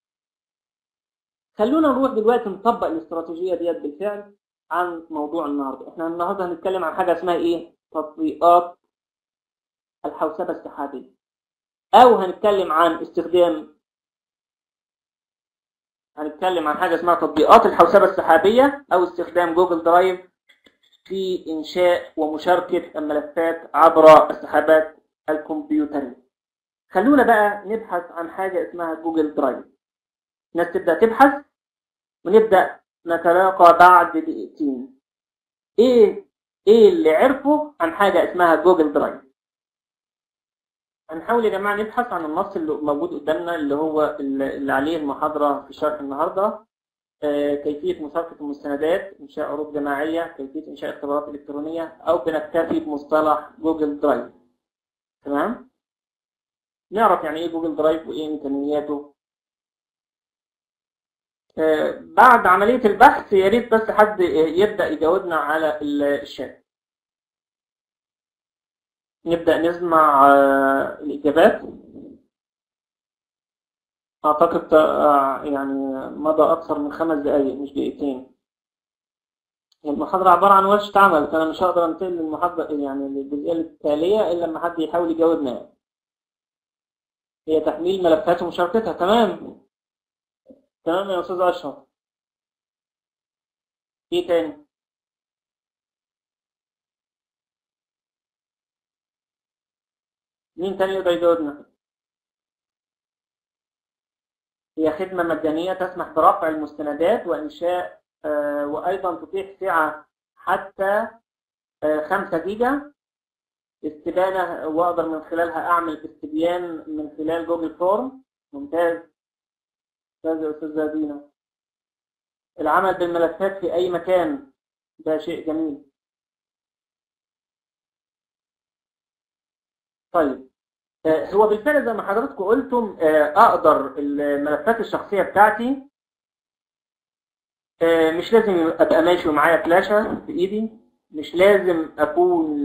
خلونا نروح دلوقتي نطبق الاستراتيجية ديت بالفعل عن موضوع النهارده احنا النهارده هنتكلم عن حاجه اسمها ايه تطبيقات الحوسبه السحابيه او هنتكلم عن استخدام هنتكلم عن حاجه اسمها تطبيقات الحوسبه السحابيه او استخدام جوجل درايف في انشاء ومشاركه الملفات عبر السحابات الكمبيوتريه خلونا بقى نبحث عن حاجه اسمها جوجل درايف الناس تبدا تبحث ونبدا نتلاقى بعد دقيقتين ايه ايه اللي عرفه عن حاجة اسمها جوجل درايف هنحاول يا جماعة نبحث عن النص اللي موجود قدامنا اللي هو اللي عليه المحاضرة في شرح النهاردة آه كيفية مشاركة المستندات إنشاء عروض جماعية كيفية إنشاء اختبارات إلكترونية أو بنكتفي بمصطلح جوجل درايف تمام نعرف يعني إيه جوجل درايف وإيه إمكانياته بعد عملية البحث يا ريت بس حد يبدأ يجاوبنا على الشات نبدأ نسمع الإجابات أعتقد يعني مضى أكثر من خمس دقايق مش دقيقتين المحاضرة عبارة عن ورشة عمل فأنا مش هقدر أنتقل للمحاضرة يعني للجزئية التالية إلا لما حد يحاول يجاوبنا هي تحميل ملفات ومشاركتها تمام تمام يا أستاذ أشرف في تاني مين تاني يقدر يجاوبنا هي خدمة مجانية تسمح برفع المستندات وإنشاء آه وأيضا تتيح سعة حتى آه 5 جيجا استبانة وأقدر من خلالها أعمل استبيان من خلال جوجل فورم ممتاز أستاذ أستاذ دينا العمل بالملفات في أي مكان ده شيء جميل طيب هو بالفعل زي ما حضراتكم قلتم أقدر الملفات الشخصية بتاعتي مش لازم أبقى ماشي ومعايا فلاشة في إيدي مش لازم أكون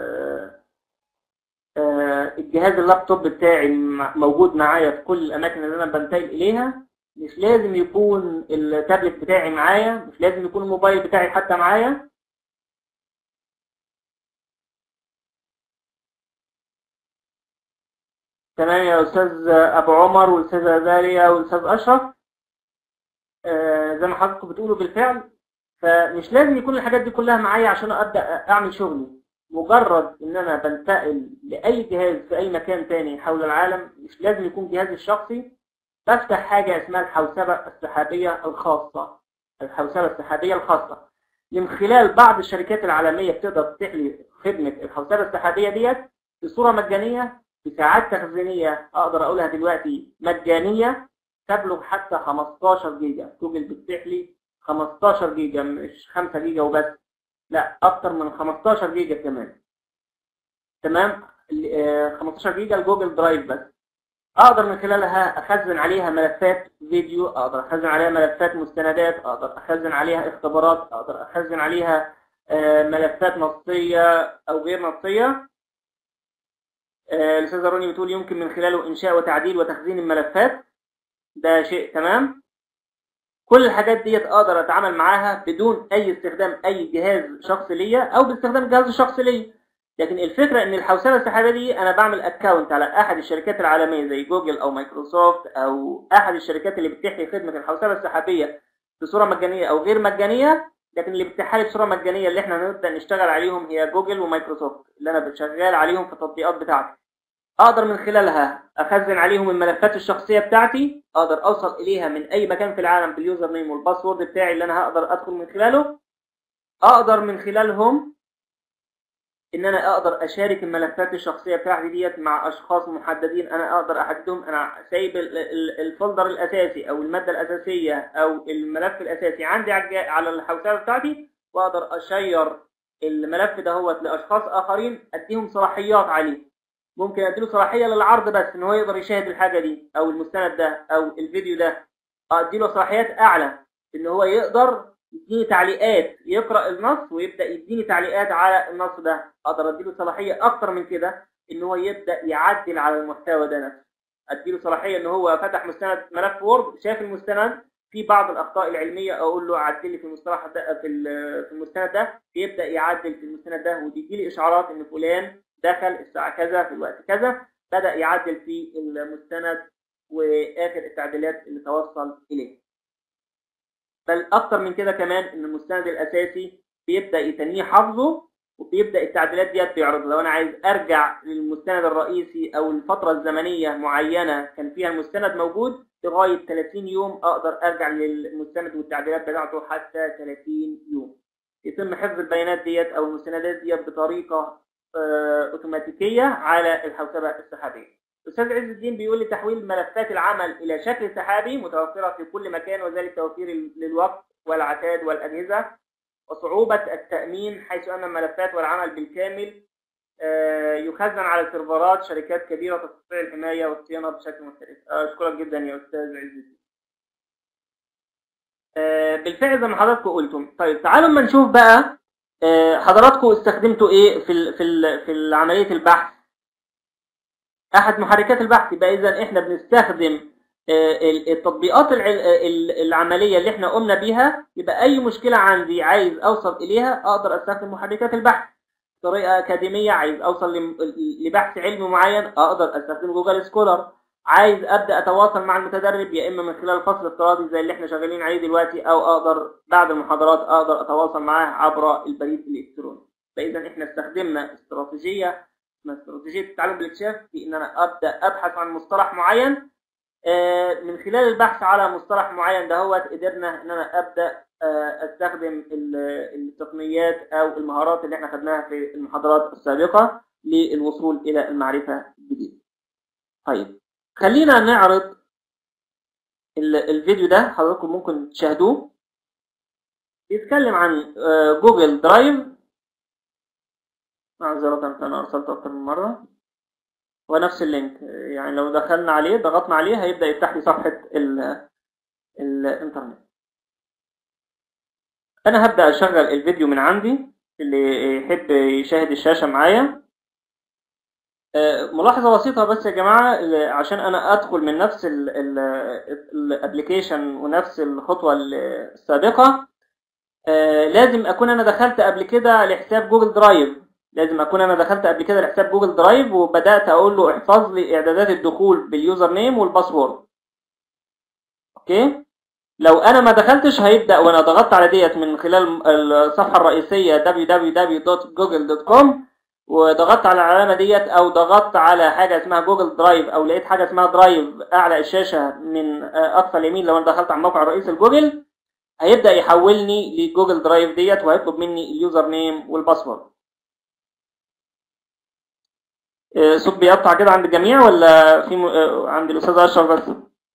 الجهاز اللابتوب بتاعي موجود معايا في كل الأماكن اللي أنا بنتقل إليها مش لازم يكون التابلت بتاعي معايا مش لازم يكون الموبايل بتاعي حتى معايا تمام يا استاذ ابو عمر والاستاذه داليا والاستاذ اشرف آه زي ما حضراتكم بتقولوا بالفعل فمش لازم يكون الحاجات دي كلها معايا عشان ابدا اعمل شغلي مجرد ان انا بنتقل لاي جهاز في اي مكان تاني حول العالم مش لازم يكون جهازي الشخصي بفتح حاجة اسمها الحوسبة السحابية الخاصة الحوسبة السحابية الخاصة من خلال بعض الشركات العالمية بتقدر تتيح لي خدمة الحوسبة السحابية ديت بصورة مجانية بساعات تخزينية أقدر أقولها دلوقتي مجانية تبلغ حتى 15 جيجا جوجل بتتيح لي 15 جيجا مش 5 جيجا وبس لا أكتر من 15 جيجا كمان تمام 15 جيجا الجوجل درايف بس اقدر من خلالها اخزن عليها ملفات فيديو اقدر اخزن عليها ملفات مستندات اقدر اخزن عليها اختبارات اقدر اخزن عليها ملفات نصية او غير نصية الاستاذه روني بتقول يمكن من خلاله انشاء وتعديل وتخزين الملفات ده شيء تمام كل الحاجات ديت اقدر اتعامل معاها بدون اي استخدام اي جهاز شخصي ليا او باستخدام جهاز شخصي ليا لكن الفكرة ان الحوسبة السحابية دي انا بعمل اكونت على احد الشركات العالمية زي جوجل او مايكروسوفت او احد الشركات اللي بتتيح لي خدمة الحوسبة السحابية بصورة مجانية او غير مجانية لكن اللي بتتيح لي بصورة مجانية اللي احنا نبدأ نشتغل عليهم هي جوجل ومايكروسوفت اللي انا بشغال عليهم في التطبيقات بتاعتي اقدر من خلالها اخزن عليهم الملفات الشخصيه بتاعتي اقدر اوصل اليها من اي مكان في العالم باليوزر نيم والباسورد بتاعي اللي انا هقدر ادخل من خلاله اقدر من خلالهم ان انا اقدر اشارك الملفات الشخصيه بتاعتي ديت مع اشخاص محددين انا اقدر احددهم انا سايب ال- ال- الفولدر الاساسي او الماده الاساسيه او الملف الاساسي عندي على الجا- على الحوسبه بتاعتي واقدر اشير الملف دهوت لاشخاص اخرين اديهم صلاحيات عليه ممكن اديله صلاحيه للعرض بس ان هو يقدر يشاهد الحاجه دي او المستند ده او الفيديو ده اديله صلاحيات اعلى ان هو يقدر يديني تعليقات يقرا النص ويبدا يديني تعليقات على النص ده اقدر اديله صلاحيه اكتر من كده ان هو يبدا يعدل على المحتوى ده نفسه اديله صلاحيه ان هو فتح مستند ملف وورد شاف المستند في بعض الاخطاء العلميه اقول له عدل لي في المصطلح ده في ال- في المستند ده يبدا يعدل في المستند ده وتيجي لي اشعارات ان فلان دخل الساعه كذا في الوقت كذا بدا يعدل في المستند واخر التعديلات اللي توصل اليه بل اكتر من كده كمان ان المستند الاساسي بيبدا يتنيه حافظه وبيبدا التعديلات ديت بيعرض لو انا عايز ارجع للمستند الرئيسي او الفتره الزمنيه معينه كان فيها المستند موجود لغايه 30 يوم اقدر ارجع للمستند والتعديلات بتاعته حتى 30 يوم يتم حفظ البيانات ديت او المستندات ديت بطريقه آه، اوتوماتيكيه على الحوسبه السحابيه الاستاذ عز الدين بيقول لي تحويل ملفات العمل الى شكل سحابي متوفره في كل مكان وذلك توفير للوقت والعتاد والاجهزه وصعوبه التامين حيث ان الملفات والعمل بالكامل آه، يخزن على سيرفرات شركات كبيره تستطيع الحمايه والصيانه بشكل مختلف اشكرك جدا يا استاذ عز الدين آه، بالفعل زي ما حضراتكم قلتم طيب تعالوا اما نشوف بقى آه، حضراتكم استخدمتوا ايه في ال في ال في عمليه البحث احد محركات البحث يبقى اذا احنا بنستخدم آه، ال- التطبيقات الع- ال- العمليه اللي احنا قمنا بيها يبقى اي مشكله عندي عايز اوصل اليها اقدر استخدم محركات البحث بطريقه اكاديميه عايز اوصل لم- لبحث علمي معين اقدر استخدم جوجل سكولر عايز ابدا اتواصل مع المتدرب يا اما من خلال فصل افتراضي زي اللي احنا شغالين عليه دلوقتي او اقدر بعد المحاضرات اقدر اتواصل معاه عبر البريد الالكتروني فاذا احنا استخدمنا استراتيجيه اسمها استراتيجيه التعلم بالاكتشاف في ان انا ابدا ابحث عن مصطلح معين آه، من خلال البحث على مصطلح معين دهوت قدرنا ان انا ابدا آه، استخدم ال- التقنيات او المهارات اللي احنا خدناها في المحاضرات السابقه للوصول الى المعرفه الجديده. طيب خلينا نعرض ال- الفيديو ده حضراتكم ممكن تشاهدوه بيتكلم عن آه، جوجل درايف معذرة انا ارسلته اكتر من مرة هو نفس اللينك يعني لو دخلنا عليه ضغطنا عليه هيبدأ يفتح لي صفحة ال- الانترنت انا هبدأ اشغل الفيديو من عندي اللي يحب يشاهد الشاشة معايا آه، ملاحظة بسيطة بس يا جماعة ال- عشان أنا أدخل من نفس الابلكيشن ونفس الخطوة السابقة آه، لازم أكون أنا دخلت قبل كده لحساب جوجل درايف لازم أكون أنا دخلت قبل كده لحساب جوجل درايف وبدأت أقول له احفظ لي إعدادات الدخول باليوزر نيم والباسورد أوكي لو أنا ما دخلتش هيبدأ وأنا ضغطت على ديت من خلال الصفحة الرئيسية www.google.com وضغطت على العلامه ديت او ضغطت على حاجه اسمها جوجل درايف او لقيت حاجه اسمها درايف اعلى الشاشه من آه، اقصى اليمين لو انا دخلت على الموقع الرئيسي لجوجل هيبدا يحولني لجوجل درايف ديت وهيطلب مني اليوزر نيم والباسورد آه، صوت بيقطع كده عند الجميع ولا في م... آه، عند الاستاذ اشرف بس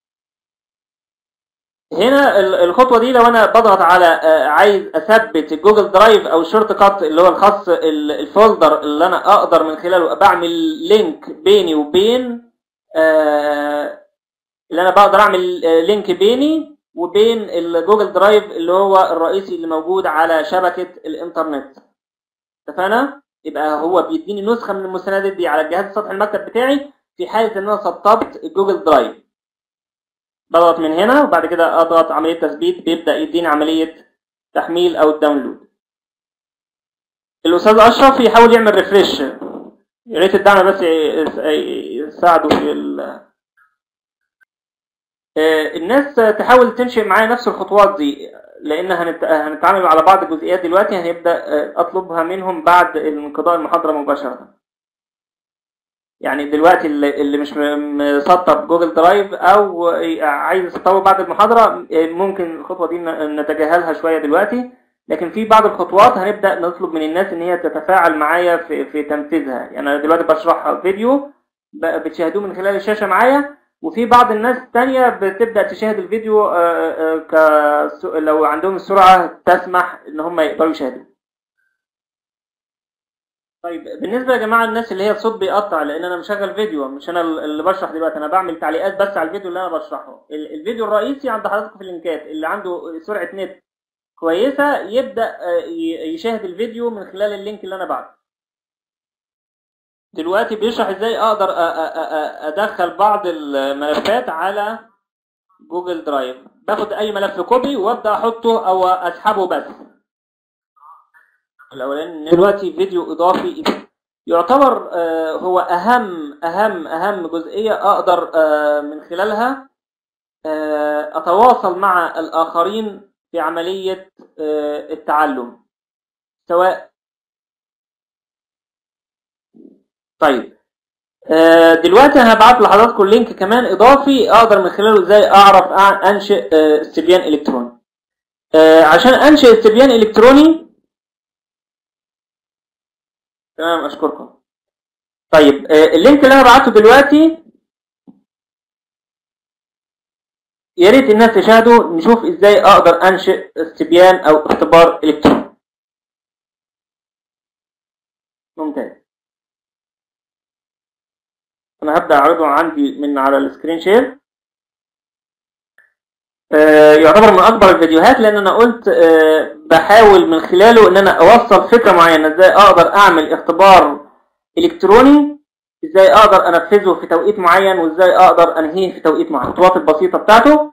هنا ال- الخطوه دي لو انا بضغط على آه، عايز اثبت الجوجل درايف او الشورت كات اللي هو الخاص ال- الفولدر اللي انا اقدر من خلاله بعمل لينك بيني وبين آه، اللي انا بقدر اعمل آه، لينك بيني وبين الجوجل درايف اللي هو الرئيسي اللي موجود على شبكه الانترنت اتفقنا يبقى هو بيديني نسخه من المستندات دي على الجهاز سطح المكتب بتاعي في حاله ان انا سطبت الجوجل درايف بضغط من هنا وبعد كده اضغط عمليه تثبيت بيبدا يديني عمليه تحميل او الداونلود الاستاذ اشرف يحاول يعمل ريفريش يا ريت الدعم بس ي- يساعده في ال... آه، الناس تحاول تنشئ معايا نفس الخطوات دي لان هنت... هنتعامل على بعض الجزئيات دلوقتي هنبدا آه، اطلبها منهم بعد انقضاء المحاضره مباشره يعني دلوقتي اللي اللي مش م- مسطب جوجل درايف او عايز يسطبه بعد المحاضرة ممكن الخطوة دي ن- نتجاهلها شوية دلوقتي لكن في بعض الخطوات هنبدأ نطلب من الناس ان هي تتفاعل معايا في في تنفيذها يعني انا دلوقتي بشرح فيديو ب- بتشاهدوه من خلال الشاشة معايا وفي بعض الناس التانية بتبدأ تشاهد الفيديو آه، آه، ك لو عندهم السرعة تسمح ان هم يقدروا يشاهدوا طيب بالنسبة يا جماعة الناس اللي هي الصوت بيقطع لأن أنا مشغل فيديو مش أنا اللي بشرح دلوقتي أنا بعمل تعليقات بس على الفيديو اللي أنا بشرحه ال- الفيديو الرئيسي عند حضراتكم في اللينكات اللي عنده سرعة نت كويسة يبدأ آه، ي- يشاهد الفيديو من خلال اللينك اللي أنا بعته دلوقتي بيشرح إزاي أقدر أ- أ- أ- أدخل بعض الملفات على جوجل درايف باخد أي ملف كوبي وأبدأ أحطه أو أسحبه بس الاولاني دلوقتي فيديو اضافي يعتبر آه، هو اهم اهم اهم جزئيه اقدر آه، من خلالها آه، اتواصل مع الاخرين في عمليه آه، التعلم سواء طيب آه، دلوقتي انا هبعت لحضراتكم لينك كمان اضافي اقدر من خلاله ازاي اعرف أع- انشئ آه، استبيان الكتروني آه، عشان انشئ استبيان الكتروني تمام اشكركم طيب آه، اللينك اللي انا بعته دلوقتي يا ريت الناس تشاهدوا نشوف ازاي اقدر انشئ استبيان او اختبار الكتروني ممتاز انا هبدا اعرضه عندي من على السكرين شير آه، يعتبر من اكبر الفيديوهات لان انا قلت آه، بحاول من خلاله ان انا اوصل فكره معينه ازاي اقدر اعمل اختبار الكتروني ازاي اقدر انفذه في توقيت معين وازاي اقدر انهيه في توقيت معين الخطوات البسيطه بتاعته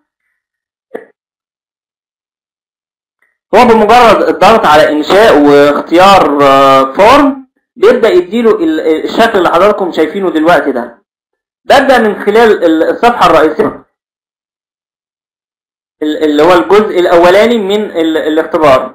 هو بمجرد الضغط على انشاء واختيار آه، فورم بيبدا يديله ال- الشكل اللي حضراتكم شايفينه دلوقتي ده ببدا من خلال ال- الصفحه الرئيسيه ال- اللي هو الجزء الاولاني من ال- الاختبار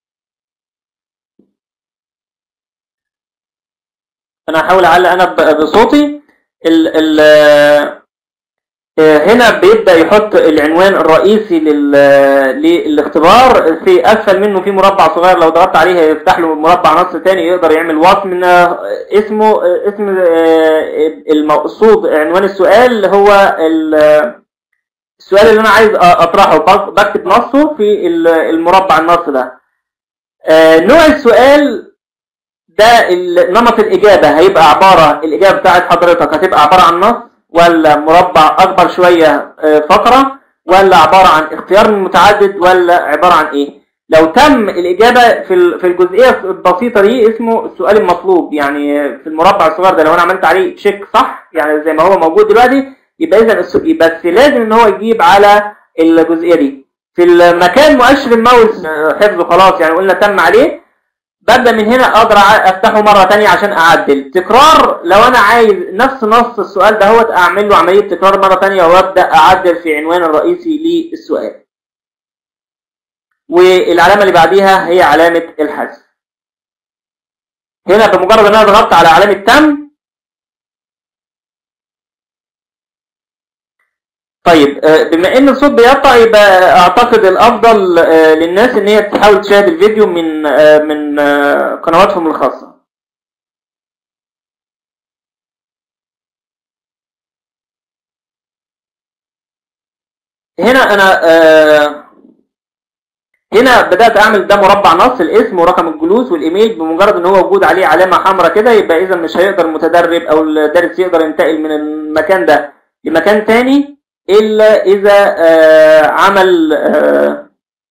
انا هحاول اعلق انا ب- بصوتي ال ال آه، هنا بيبدأ يحط العنوان الرئيسي لل للاختبار في اسفل منه في مربع صغير لو ضغطت عليه هيفتح له مربع نص تاني يقدر يعمل وصف من آه، اسمه آه، اسم آه، المقصود عنوان السؤال اللي هو ال- السؤال اللي انا عايز اطرحه بك- بكتب نصه في ال- المربع النص ده آه، نوع السؤال ده ال- نمط الإجابة هيبقى عبارة الإجابة بتاعت حضرتك هتبقى عبارة عن نص ولا مربع أكبر شوية آه، فقرة ولا عبارة عن اختيار من متعدد ولا عبارة عن إيه لو تم الإجابة في ال- في الجزئية البسيطة دي اسمه السؤال المطلوب يعني في المربع الصغير ده لو أنا عملت عليه تشيك صح يعني زي ما هو موجود دلوقتي يبقى إذا الس- بس لازم إن هو يجيب على الجزئية دي في المكان مؤشر الماوس آه، حفظه خلاص يعني قلنا تم عليه ببدأ من هنا اقدر أع- افتحه مرة تانية عشان اعدل تكرار لو انا عايز نفس نص السؤال ده هو اعمل له عملية تكرار مرة تانية وابدأ اعدل في عنوان الرئيسي للسؤال والعلامة اللي بعديها هي علامة الحذف هنا بمجرد ان انا ضغطت على علامة تم طيب آه، بما ان الصوت بيقطع يبقى اعتقد الافضل آه، للناس ان هي تحاول تشاهد الفيديو من آه، من آه، قنواتهم الخاصة هنا انا آه، هنا بدأت اعمل ده مربع نص الاسم ورقم الجلوس والايميل بمجرد ان هو وجود عليه علامة حمراء كده يبقى اذا مش هيقدر المتدرب او الدارس يقدر ينتقل من المكان ده لمكان تاني الا اذا آه، عمل آه،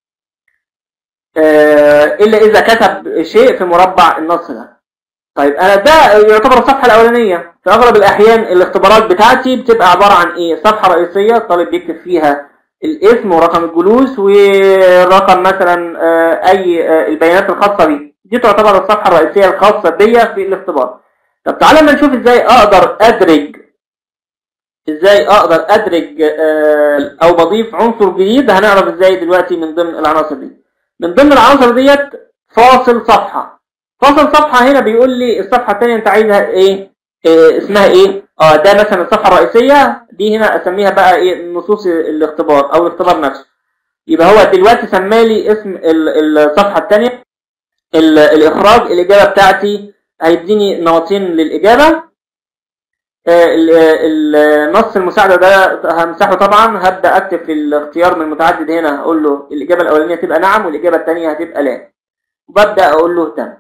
آه، الا اذا كتب شيء في مربع النص ده طيب انا ده يعتبر الصفحه الاولانيه في اغلب الاحيان الاختبارات بتاعتي بتبقى عباره عن ايه صفحه رئيسيه الطالب بيكتب فيها الاسم ورقم الجلوس ورقم مثلا آه، اي آه، البيانات الخاصه بيه دي تعتبر الصفحه الرئيسيه الخاصه بيا في الاختبار طب تعالى ما نشوف ازاي اقدر ادرج ازاي اقدر ادرج آه، او بضيف عنصر جديد هنعرف ازاي دلوقتي من ضمن العناصر دي من ضمن العناصر ديت فاصل صفحة فاصل صفحة هنا بيقول لي الصفحة الثانية انت عايزها ايه إيه اسمها ايه اه ده مثلا الصفحه الرئيسيه دي هنا اسميها بقى ايه نصوص الاختبار او الاختبار نفسه يبقى هو دلوقتي سمالي اسم ال- الصفحه الثانيه الاخراج الاجابه بتاعتي هيديني نمطين للاجابه آه، ال- ال- نص المساعده ده همسحه طبعا هبدا اكتب في الاختيار من المتعدد هنا هقول له الاجابه الاولانيه تبقى نعم والاجابه الثانيه هتبقى لا وببدا اقول له تم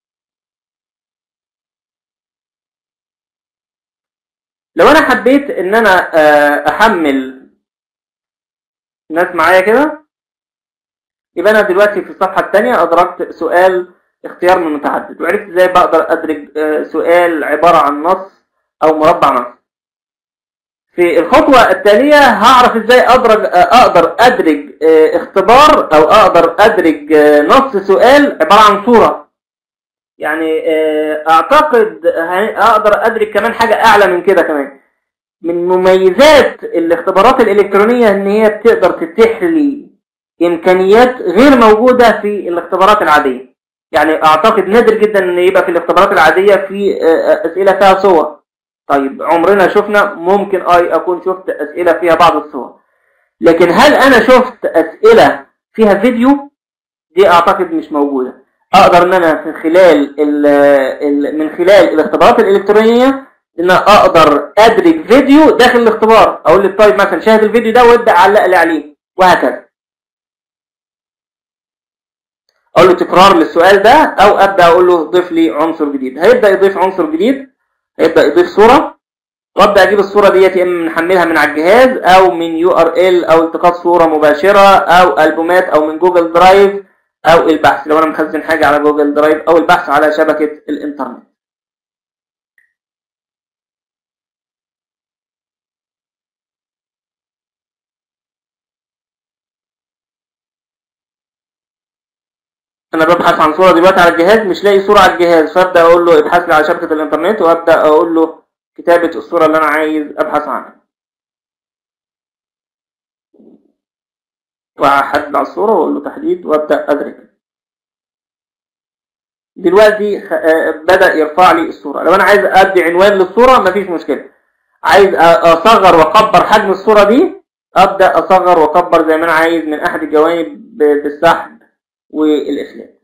لو انا حبيت ان انا آه، احمل ناس معايا كده يبقى انا دلوقتي في الصفحه الثانيه ادركت سؤال اختيار من متعدد وعرفت ازاي بقدر ادرج آه، سؤال عباره عن نص او مربع نص في الخطوه التاليه هعرف ازاي ادرج آه، اقدر ادرج آه، اختبار او اقدر ادرج آه، نص سؤال عباره عن صوره يعني آه، اعتقد ه- اقدر ادرك كمان حاجة اعلى من كده كمان من مميزات الاختبارات الالكترونية ان هي بتقدر تتيح لي امكانيات غير موجودة في الاختبارات العادية يعني اعتقد نادر جدا ان يبقى في الاختبارات العادية في آه، اسئلة فيها صور طيب عمرنا شفنا ممكن اي اكون شفت اسئلة فيها بعض الصور لكن هل انا شفت اسئلة فيها فيديو دي اعتقد مش موجودة اقدر ان انا من خلال ال ال من خلال الاختبارات الالكترونيه ان أنا اقدر ادرج فيديو داخل الاختبار اقول للطالب مثلا شاهد الفيديو ده وابدا علق لي عليه وهكذا اقول له تكرار للسؤال ده او ابدا اقول له ضيف لي عنصر جديد هيبدا يضيف عنصر جديد هيبدا يضيف صوره وابدا اجيب الصوره ديت يا اما نحملها من على الجهاز او من يو ار ال او التقاط صوره مباشره او البومات او من جوجل درايف او البحث لو انا مخزن حاجه على جوجل درايف او البحث على شبكه الانترنت انا ببحث عن صوره دلوقتي على الجهاز مش لاقي صوره على الجهاز فابدا اقول له ابحث لي على شبكه الانترنت وابدا اقول له كتابه الصوره اللي انا عايز ابحث عنها واحدد على الصوره واقول له تحديد وابدا ادرك دلوقتي خ- آه، بدأ يرفع لي الصورة لو أنا عايز أدي عنوان للصورة مفيش مشكلة عايز أ- أصغر وأكبر حجم الصورة دي أبدأ أصغر وأكبر زي ما أنا عايز من أحد الجوانب ب- بالسحب والإفلات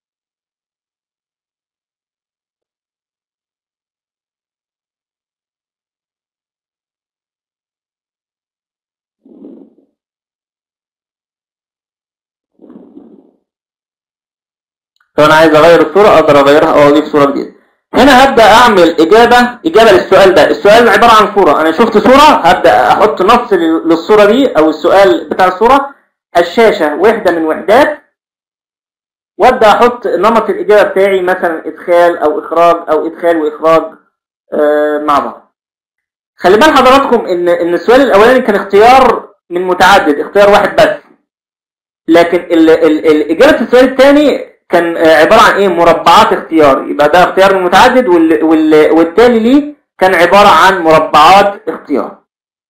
لو أنا عايز أغير الصورة أقدر أغيرها أو أضيف صورة جديدة هنا هبدأ أعمل إجابة إجابة للسؤال ده السؤال عبارة عن صورة أنا شفت صورة هبدأ أحط نص لل- للصورة دي أو السؤال بتاع الصورة الشاشة وحدة من وحدات وابدا احط نمط الاجابه بتاعي مثلا ادخال او اخراج او ادخال واخراج آه، مع بعض خلي بال حضراتكم ان ان السؤال الاولاني كان اختيار من متعدد اختيار واحد بس لكن ال ال ال اجابه السؤال الثاني كان آه، عباره عن ايه مربعات اختيار يبقى ده اختيار من متعدد وال وال والتالي ليه كان عباره عن مربعات اختيار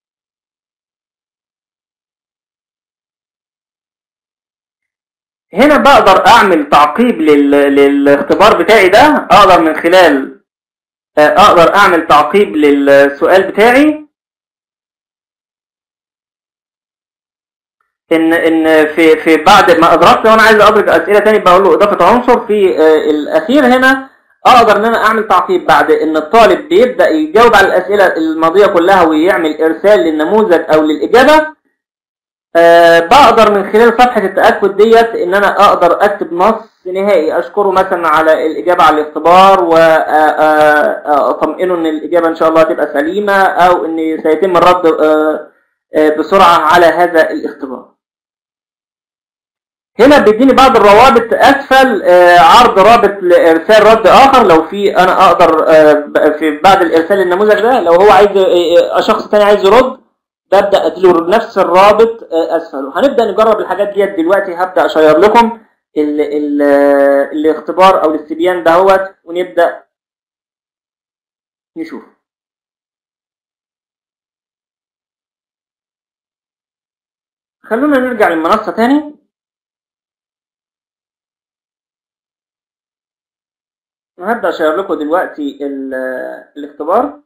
هنا بقدر اعمل تعقيب لل... للاختبار بتاعي ده اقدر من خلال آه، اقدر اعمل تعقيب للسؤال بتاعي ان ان في في بعد ما ادركت وانا عايز ادرك اسئله تاني بقول له اضافه عنصر في آه، الاخير هنا اقدر ان انا اعمل تعقيب بعد ان الطالب بيبدا يجاوب على الاسئله الماضيه كلها ويعمل ارسال للنموذج او للاجابه آه، بقدر من خلال صفحة التأكد ديت إن أنا أقدر أكتب نص نهائي أشكره مثلا على الإجابة على الاختبار وأطمئنه إن الإجابة إن شاء الله هتبقى سليمة أو إن سيتم الرد آه، آه، بسرعة على هذا الاختبار. هنا بيديني بعض الروابط أسفل آه، عرض رابط لإرسال رد آخر لو في أنا أقدر آه، ب- في بعد الإرسال للنموذج ده لو هو عايز آه، آه، شخص تاني عايز يرد ببدا اديله نفس الرابط آه، اسفله هنبدا نجرب الحاجات ديت دلوقتي هبدا اشير لكم ال ال الاختبار او الاستبيان دهوت ونبدا نشوف خلونا نرجع للمنصه تاني هبدأ أشير لكم دلوقتي ال- الاختبار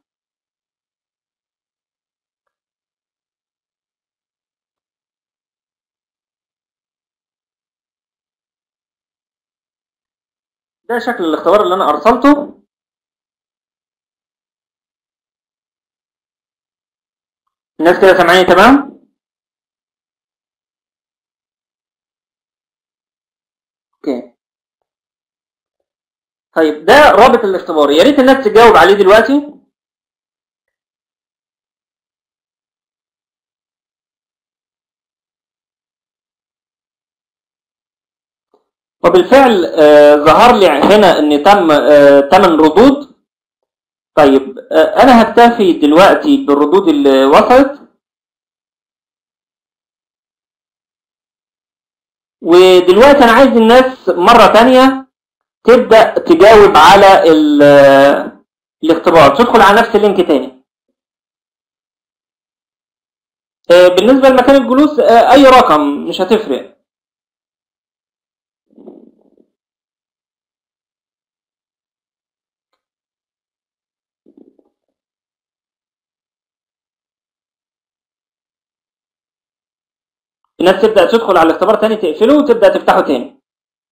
ده شكل الاختبار اللي أنا أرسلته الناس كده سامعاني تمام؟ اوكي طيب ده رابط الاختبار يا ريت الناس تجاوب عليه دلوقتي وبالفعل آه ظهر لي هنا ان تم آه 8 ردود طيب آه انا هكتفي دلوقتي بالردود اللي وصلت ودلوقتي انا عايز الناس مرة تانية تبدأ تجاوب على ال- الاختبار تدخل على نفس اللينك تاني آه، بالنسبة لمكان الجلوس آه، اي رقم مش هتفرق الناس تبدأ تدخل على الاختبار تاني تقفله وتبدأ تفتحه تاني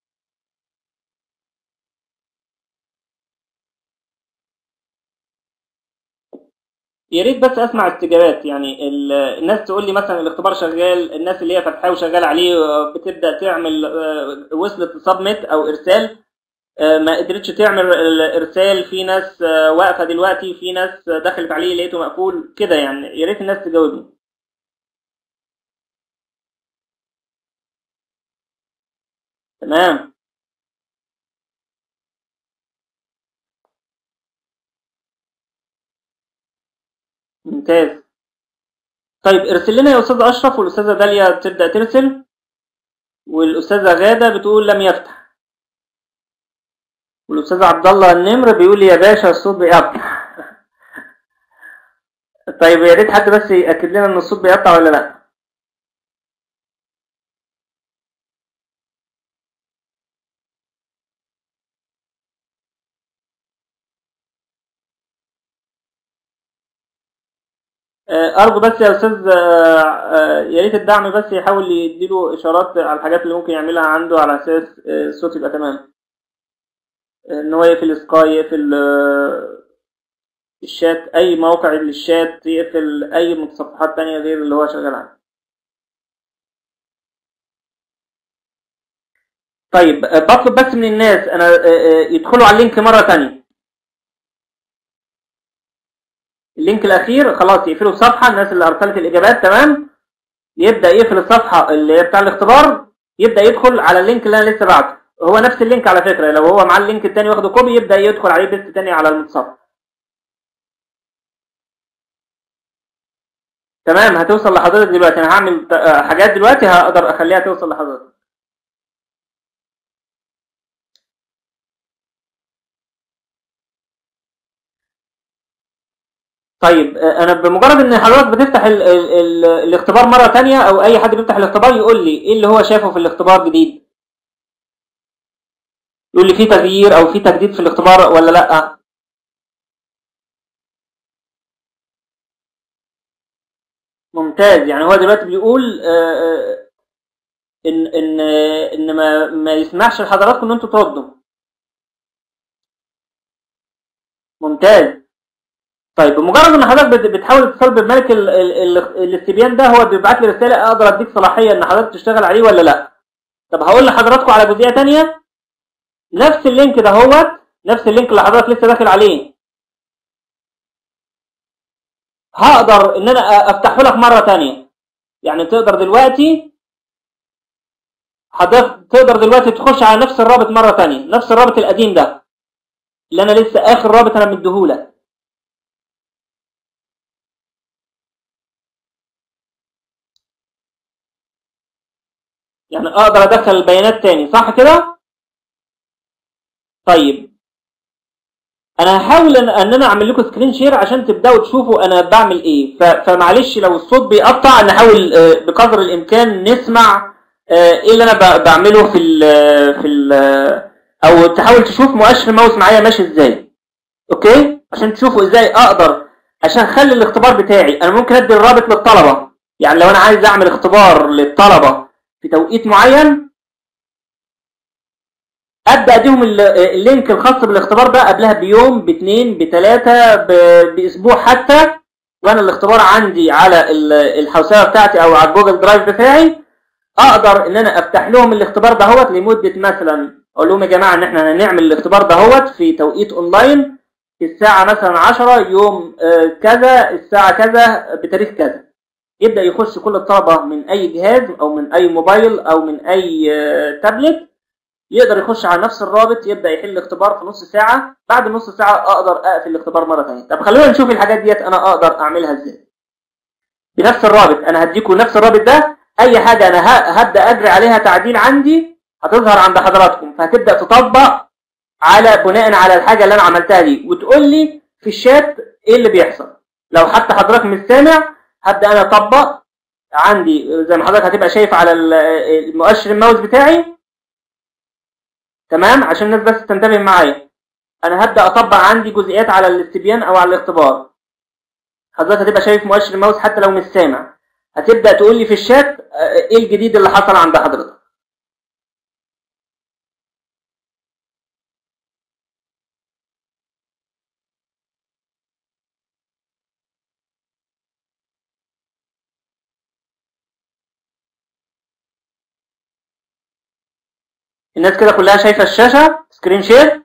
يا ريت بس اسمع استجابات يعني ال- الناس تقول لي مثلا الاختبار شغال الناس اللي هي فاتحاه وشغال عليه آه، بتبدا تعمل آه، وصلت لسبميت او ارسال آه، ما قدرتش تعمل الارسال في ناس آه، واقفه دلوقتي في ناس آه، دخلت عليه لقيته مقفول كده يعني يا ريت الناس تجاوبني تمام ممتاز طيب ارسل لنا يا استاذ اشرف والاستاذه داليا تبدا ترسل والاستاذه غاده بتقول لم يفتح والاستاذ عبد الله النمر بيقول لي يا باشا الصوت بيقطع طيب يا ريت حد بس ياكد لنا ان الصوت بيقطع ولا لا آه، ارجو بس يا استاذ آه، آه، يا ريت الدعم بس يحاول يديله اشارات على الحاجات اللي ممكن يعملها عنده على اساس آه، الصوت يبقى تمام آه، ان هو يقفل سكاي يقفل آه، الشات اي موقع للشات يقفل اي متصفحات تانية غير اللي هو شغال عليه طيب آه، بطلب بس من الناس انا آه، آه، يدخلوا على اللينك مرة تانية اللينك الاخير خلاص يقفلوا الصفحة الناس اللي ارسلت الاجابات تمام يبدأ يقفل الصفحة اللي هي بتاع الاختبار يبدأ يدخل على اللينك اللي انا لسه بعته هو نفس اللينك على فكرة لو هو معاه اللينك التاني واخده كوبي يبدأ يدخل عليه بيست تاني على المتصفح تمام هتوصل لحضرتك دلوقتي انا هعمل ت- آه، حاجات دلوقتي هقدر اخليها توصل لحضرتك طيب آه، انا بمجرد ان حضرتك بتفتح ال ال ال الاختبار مرة تانية او اي حد بيفتح الاختبار يقول لي ايه اللي هو شافه في الاختبار جديد يقول لي في تغيير او في تجديد في الاختبار ولا لا ممتاز يعني هو دلوقتي بيقول آه، آه، ان ان آه، ان ما ما يسمحش لحضراتكم ان انتوا تردوا ممتاز طيب بمجرد ان حضرتك بت- بتحاول تتصل بملك ال- ال- ال- الاستبيان ده هو بيبعت لي رساله اقدر اديك صلاحيه ان حضرتك تشتغل عليه ولا لا طب هقول لحضراتكم على جزئيه تانية نفس اللينك ده هو نفس اللينك اللي حضرتك لسه داخل عليه هقدر ان انا أ- افتحه لك مره تانية يعني تقدر دلوقتي حضرتك تقدر دلوقتي تخش على نفس الرابط مره تانية نفس الرابط القديم ده اللي انا لسه اخر رابط انا مديهولك يعني اقدر ادخل البيانات تاني صح كده طيب انا هحاول ان ان انا اعمل لكم سكرين شير عشان تبداوا تشوفوا انا بعمل ايه ف- فمعلش لو الصوت بيقطع نحاول آه، بقدر الامكان نسمع آه، ايه اللي انا ب- بعمله في ال في ال او تحاول تشوف مؤشر الماوس معايا ماشي ازاي اوكي عشان تشوفوا ازاي اقدر عشان اخلي الاختبار بتاعي انا ممكن ادي الرابط للطلبه يعني لو انا عايز اعمل اختبار للطلبه في توقيت معين ابدا اديهم ال- اللينك الخاص بالاختبار ده قبلها بيوم باثنين بثلاثه ب- باسبوع حتى وانا الاختبار عندي على ال- الحوسبه بتاعتي او على الجوجل درايف بتاعي اقدر ان انا افتح لهم الاختبار دهوت لمده مثلا اقول لهم يا جماعه ان احنا هنعمل الاختبار دهوت في توقيت اونلاين في الساعه مثلا 10 يوم آه، كذا الساعه كذا بتاريخ كذا يبدا يخش كل الطلبه من اي جهاز او من اي موبايل او من اي آه، تابلت يقدر يخش على نفس الرابط يبدا يحل الاختبار في نص ساعه بعد نص ساعه اقدر اقفل الاختبار مره ثانيه طب خلونا نشوف الحاجات ديت انا اقدر اعملها ازاي بنفس الرابط انا هديكم نفس الرابط ده اي حاجه انا ه- هبدا اجري عليها تعديل عندي هتظهر عند حضراتكم فهتبدا تطبق على بناء على الحاجه اللي انا عملتها دي وتقول لي في الشات ايه اللي بيحصل لو حتى حضرتك مش سامع هبدا انا اطبق عندي زي ما حضرتك هتبقى شايف على ال- المؤشر الماوس بتاعي تمام عشان الناس بس تنتبه معايا انا هبدا اطبق عندي جزئيات على الاستبيان او على الاختبار حضرتك هتبقى شايف مؤشر الماوس حتى لو مش سامع هتبدا تقول لي في الشات آه، ايه الجديد اللي حصل عند حضرتك الناس كده كلها شايفه الشاشه سكرين شير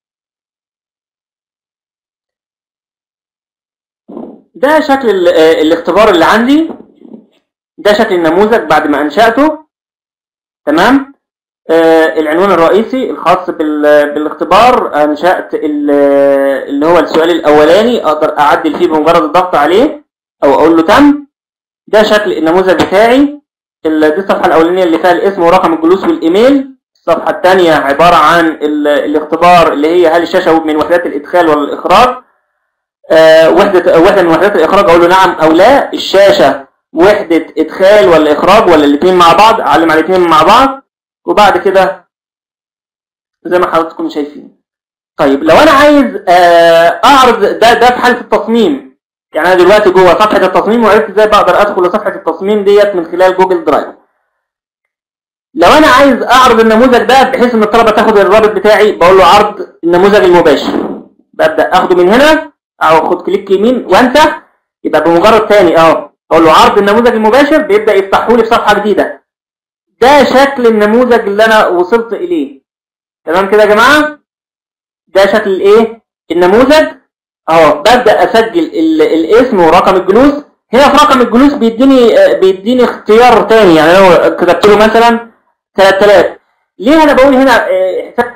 ده شكل ال- آه، الاختبار اللي عندي ده شكل النموذج بعد ما انشاته تمام آه، العنوان الرئيسي الخاص بال- بالاختبار انشات ال- اللي هو السؤال الاولاني اقدر اعدل فيه بمجرد الضغط عليه او اقول له تم ده شكل النموذج بتاعي ال- دي الصفحه الاولانيه اللي فيها الاسم ورقم الجلوس والايميل الصفحه الثانيه عباره عن ال- الاختبار اللي هي هل الشاشه من وحدات الادخال ولا الاخراج آه، وحده وحده من وحدات الاخراج اقول له نعم او لا الشاشه وحده ادخال ولا اخراج ولا الاثنين مع بعض اعلم على الاثنين مع بعض وبعد كده زي ما حضراتكم شايفين طيب لو انا عايز آه، اعرض ده ده في حاله التصميم يعني انا دلوقتي جوه صفحه التصميم وعرفت ازاي بقدر ادخل لصفحه التصميم ديت من خلال جوجل درايف لو انا عايز اعرض النموذج ده بحيث ان الطلبه تاخد الرابط بتاعي بقول له عرض النموذج المباشر ببدا اخده من هنا او اخد كليك يمين وانسى يبقى بمجرد ثاني اه اقول له عرض النموذج المباشر بيبدا يفتحه لي في صفحه جديده ده شكل النموذج اللي انا وصلت اليه تمام كده يا جماعه ده شكل الايه النموذج اهو ببدا اسجل ال- الاسم ورقم الجلوس هنا في رقم الجلوس بيديني آه، بيديني اختيار تاني يعني لو كتبت له مثلا 3000 ليه انا بقول هنا آه، حساب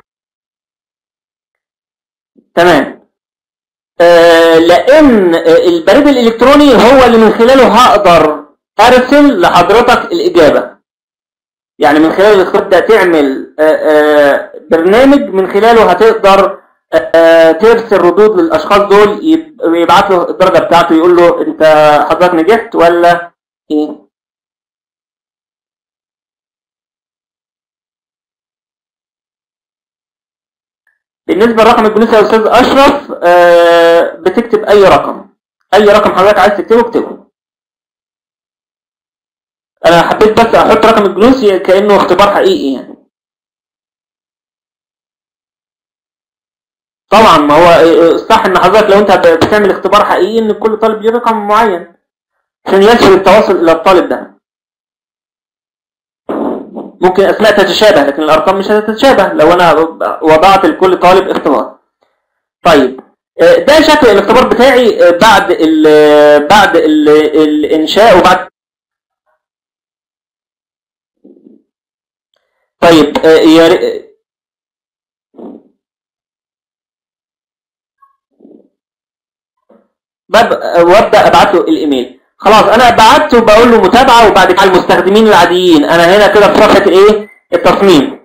تمام آه، لان آه، البريد الالكتروني هو اللي من خلاله هقدر ارسل لحضرتك الاجابه يعني من خلال الاختيار ده تعمل آه، آه، برنامج من خلاله هتقدر آه، ترسل ردود للاشخاص دول يب- يبعت له الدرجه بتاعته يقول له انت حضرتك نجحت ولا ايه بالنسبه لرقم الجلوس يا استاذ اشرف آه، بتكتب اي رقم اي رقم حضرتك عايز تكتبه اكتبه انا حبيت بس احط رقم الجلوس كانه اختبار حقيقي يعني طبعا ما هو صح ان حضرتك لو انت بتعمل اختبار حقيقي ان كل طالب ليه رقم معين عشان يسهل التواصل الى الطالب ده ممكن اسماء تتشابه لكن الارقام مش هتتشابه لو انا وضعت لكل طالب اختبار طيب آه، ده شكل الاختبار بتاعي آه، بعد ال بعد ال الانشاء وبعد طيب آه، يا ري- بب- وابدا ابعت له الايميل خلاص انا بعته بقول له متابعه وبعد كده المستخدمين العاديين انا هنا كده في صفحه ايه التصميم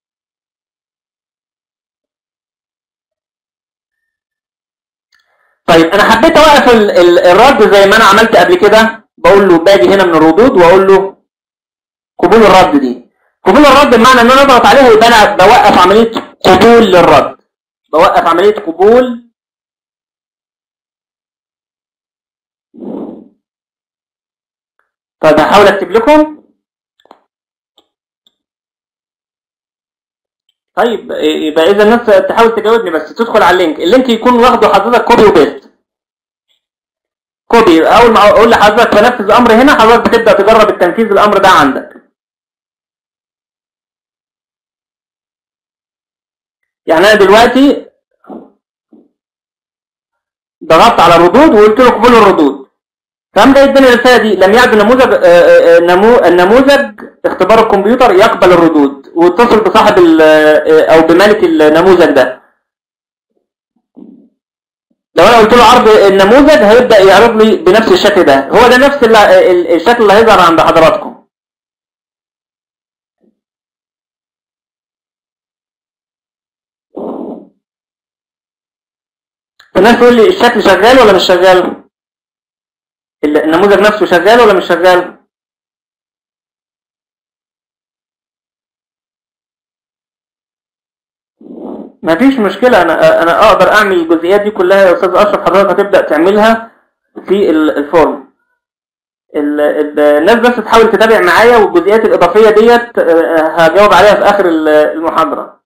طيب انا حبيت اوقف ال- ال- الرد زي ما انا عملت قبل كده بقول له باجي هنا من الردود واقول له قبول الرد دي قبول الرد بمعنى ان انا اضغط عليها يبقى انا بوقف عمليه قبول للرد بوقف عملية قبول طيب هحاول اكتب لكم طيب يبقى اذا الناس تحاول تجاوبني بس تدخل على اللينك اللينك يكون واخده حضرتك كوبي وبيست كوبي اول ما اقول لحضرتك بنفذ امر هنا حضرتك بتبدا تجرب التنفيذ الامر ده عندك يعني انا دلوقتي ضغطت على الردود وقلت له قبول الردود فقام جاي اداني الرساله دي لم يعد نموذج آه، آه، نمو النموذج اختبار الكمبيوتر يقبل الردود واتصل بصاحب ال- آه، او بمالك النموذج ده لو انا قلت له عرض النموذج هيبدا يعرض لي بنفس الشكل ده هو ده نفس ال- ال- الشكل اللي هيظهر عند حضراتكم الناس تقول لي الشكل شغال ولا مش شغال ال- النموذج نفسه شغال ولا مش شغال مفيش مشكلة أنا أنا أقدر أعمل الجزئيات دي كلها يا أستاذ أشرف حضرتك هتبدأ تعملها في ال- الفورم ال- ال- الناس بس تحاول تتابع معايا والجزئيات الإضافية ديت آه، هجاوب عليها في آخر ال- المحاضرة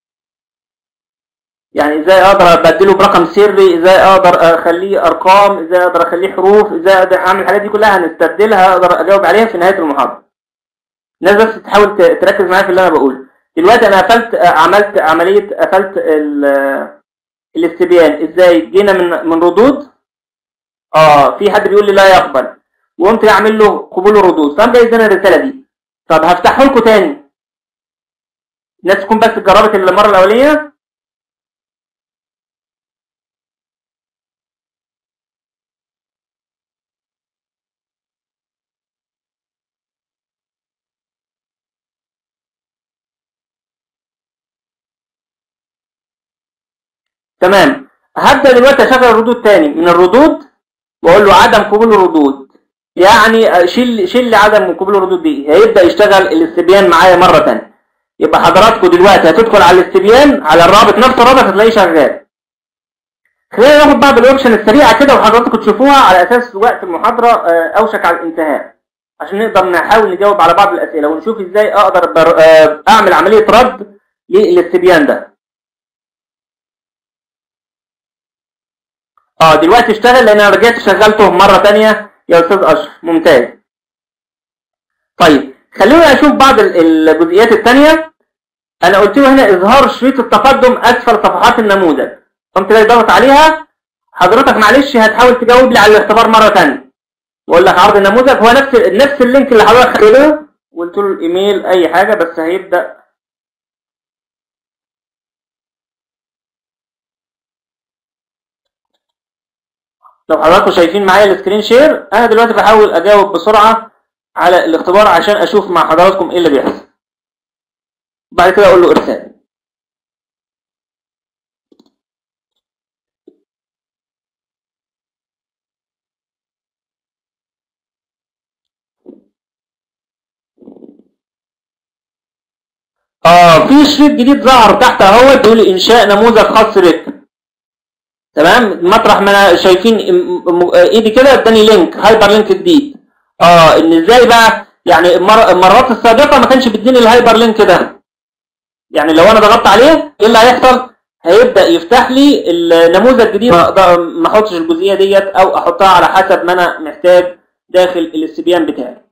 يعني ازاي اقدر ابدله برقم سري ازاي اقدر اخليه ارقام ازاي اقدر اخليه حروف ازاي اقدر اعمل الحاجات دي كلها هنستبدلها اقدر اجاوب عليها في نهايه المحاضره الناس بس تحاول ت- تركز معايا في اللي انا بقوله دلوقتي انا قفلت عملت عمليه قفلت ال- الاستبيان ازاي جينا من من ردود اه في حد بيقول لي لا يقبل وقمت اعمل له قبول الردود فقام جاي اداني الرساله دي طب هفتحه لكم تاني الناس تكون بس جربت المره الاولانيه تمام هبدأ دلوقتي اشغل الردود تاني من الردود واقول له عدم قبول الردود يعني شيل شيل لي عدم قبول الردود دي هيبدأ يشتغل الاستبيان معايا مرة تانية يبقى حضراتكم دلوقتي هتدخل على الاستبيان على الرابط نفس الرابط هتلاقيه شغال خلينا ناخد بعض الاوبشن السريعه كده وحضراتكم تشوفوها على اساس وقت المحاضره آه، اوشك على الانتهاء عشان نقدر نحاول نجاوب على بعض الاسئله ونشوف ازاي اقدر بر... آه، اعمل عمليه رد للاستبيان ده اه دلوقتي اشتغل لان انا رجعت شغلته مره تانية يا استاذ اشرف ممتاز طيب خلونا نشوف بعض ال- الجزئيات التانية انا قلت له هنا اظهار شريط التقدم اسفل صفحات النموذج قمت جاي ضغط عليها حضرتك معلش هتحاول تجاوب لي على الاختبار مره تانية واقول لك عرض النموذج هو نفس نفس اللينك اللي حضرتك خدته وقلت له الايميل اي حاجه بس هيبدا لو حضراتكم شايفين معايا السكرين شير انا دلوقتي بحاول اجاوب بسرعه على الاختبار عشان اشوف مع حضراتكم ايه اللي بيحصل بعد كده اقول له ارسال اه في شريط جديد ظهر تحت اهو بيقول انشاء نموذج خاص بك تمام مطرح ما انا شايفين م- م- ايدي كده اداني لينك هايبر لينك جديد اه ان ازاي بقى يعني المر- المرات السابقه ما كانش بيديني الهايبر لينك ده يعني لو انا ضغطت عليه ايه اللي هيحصل هيبدا يفتح لي النموذج الجديد ما أقدر- ما احطش الجزئيه ديت او احطها على حسب ما انا محتاج داخل الاستبيان بتاعي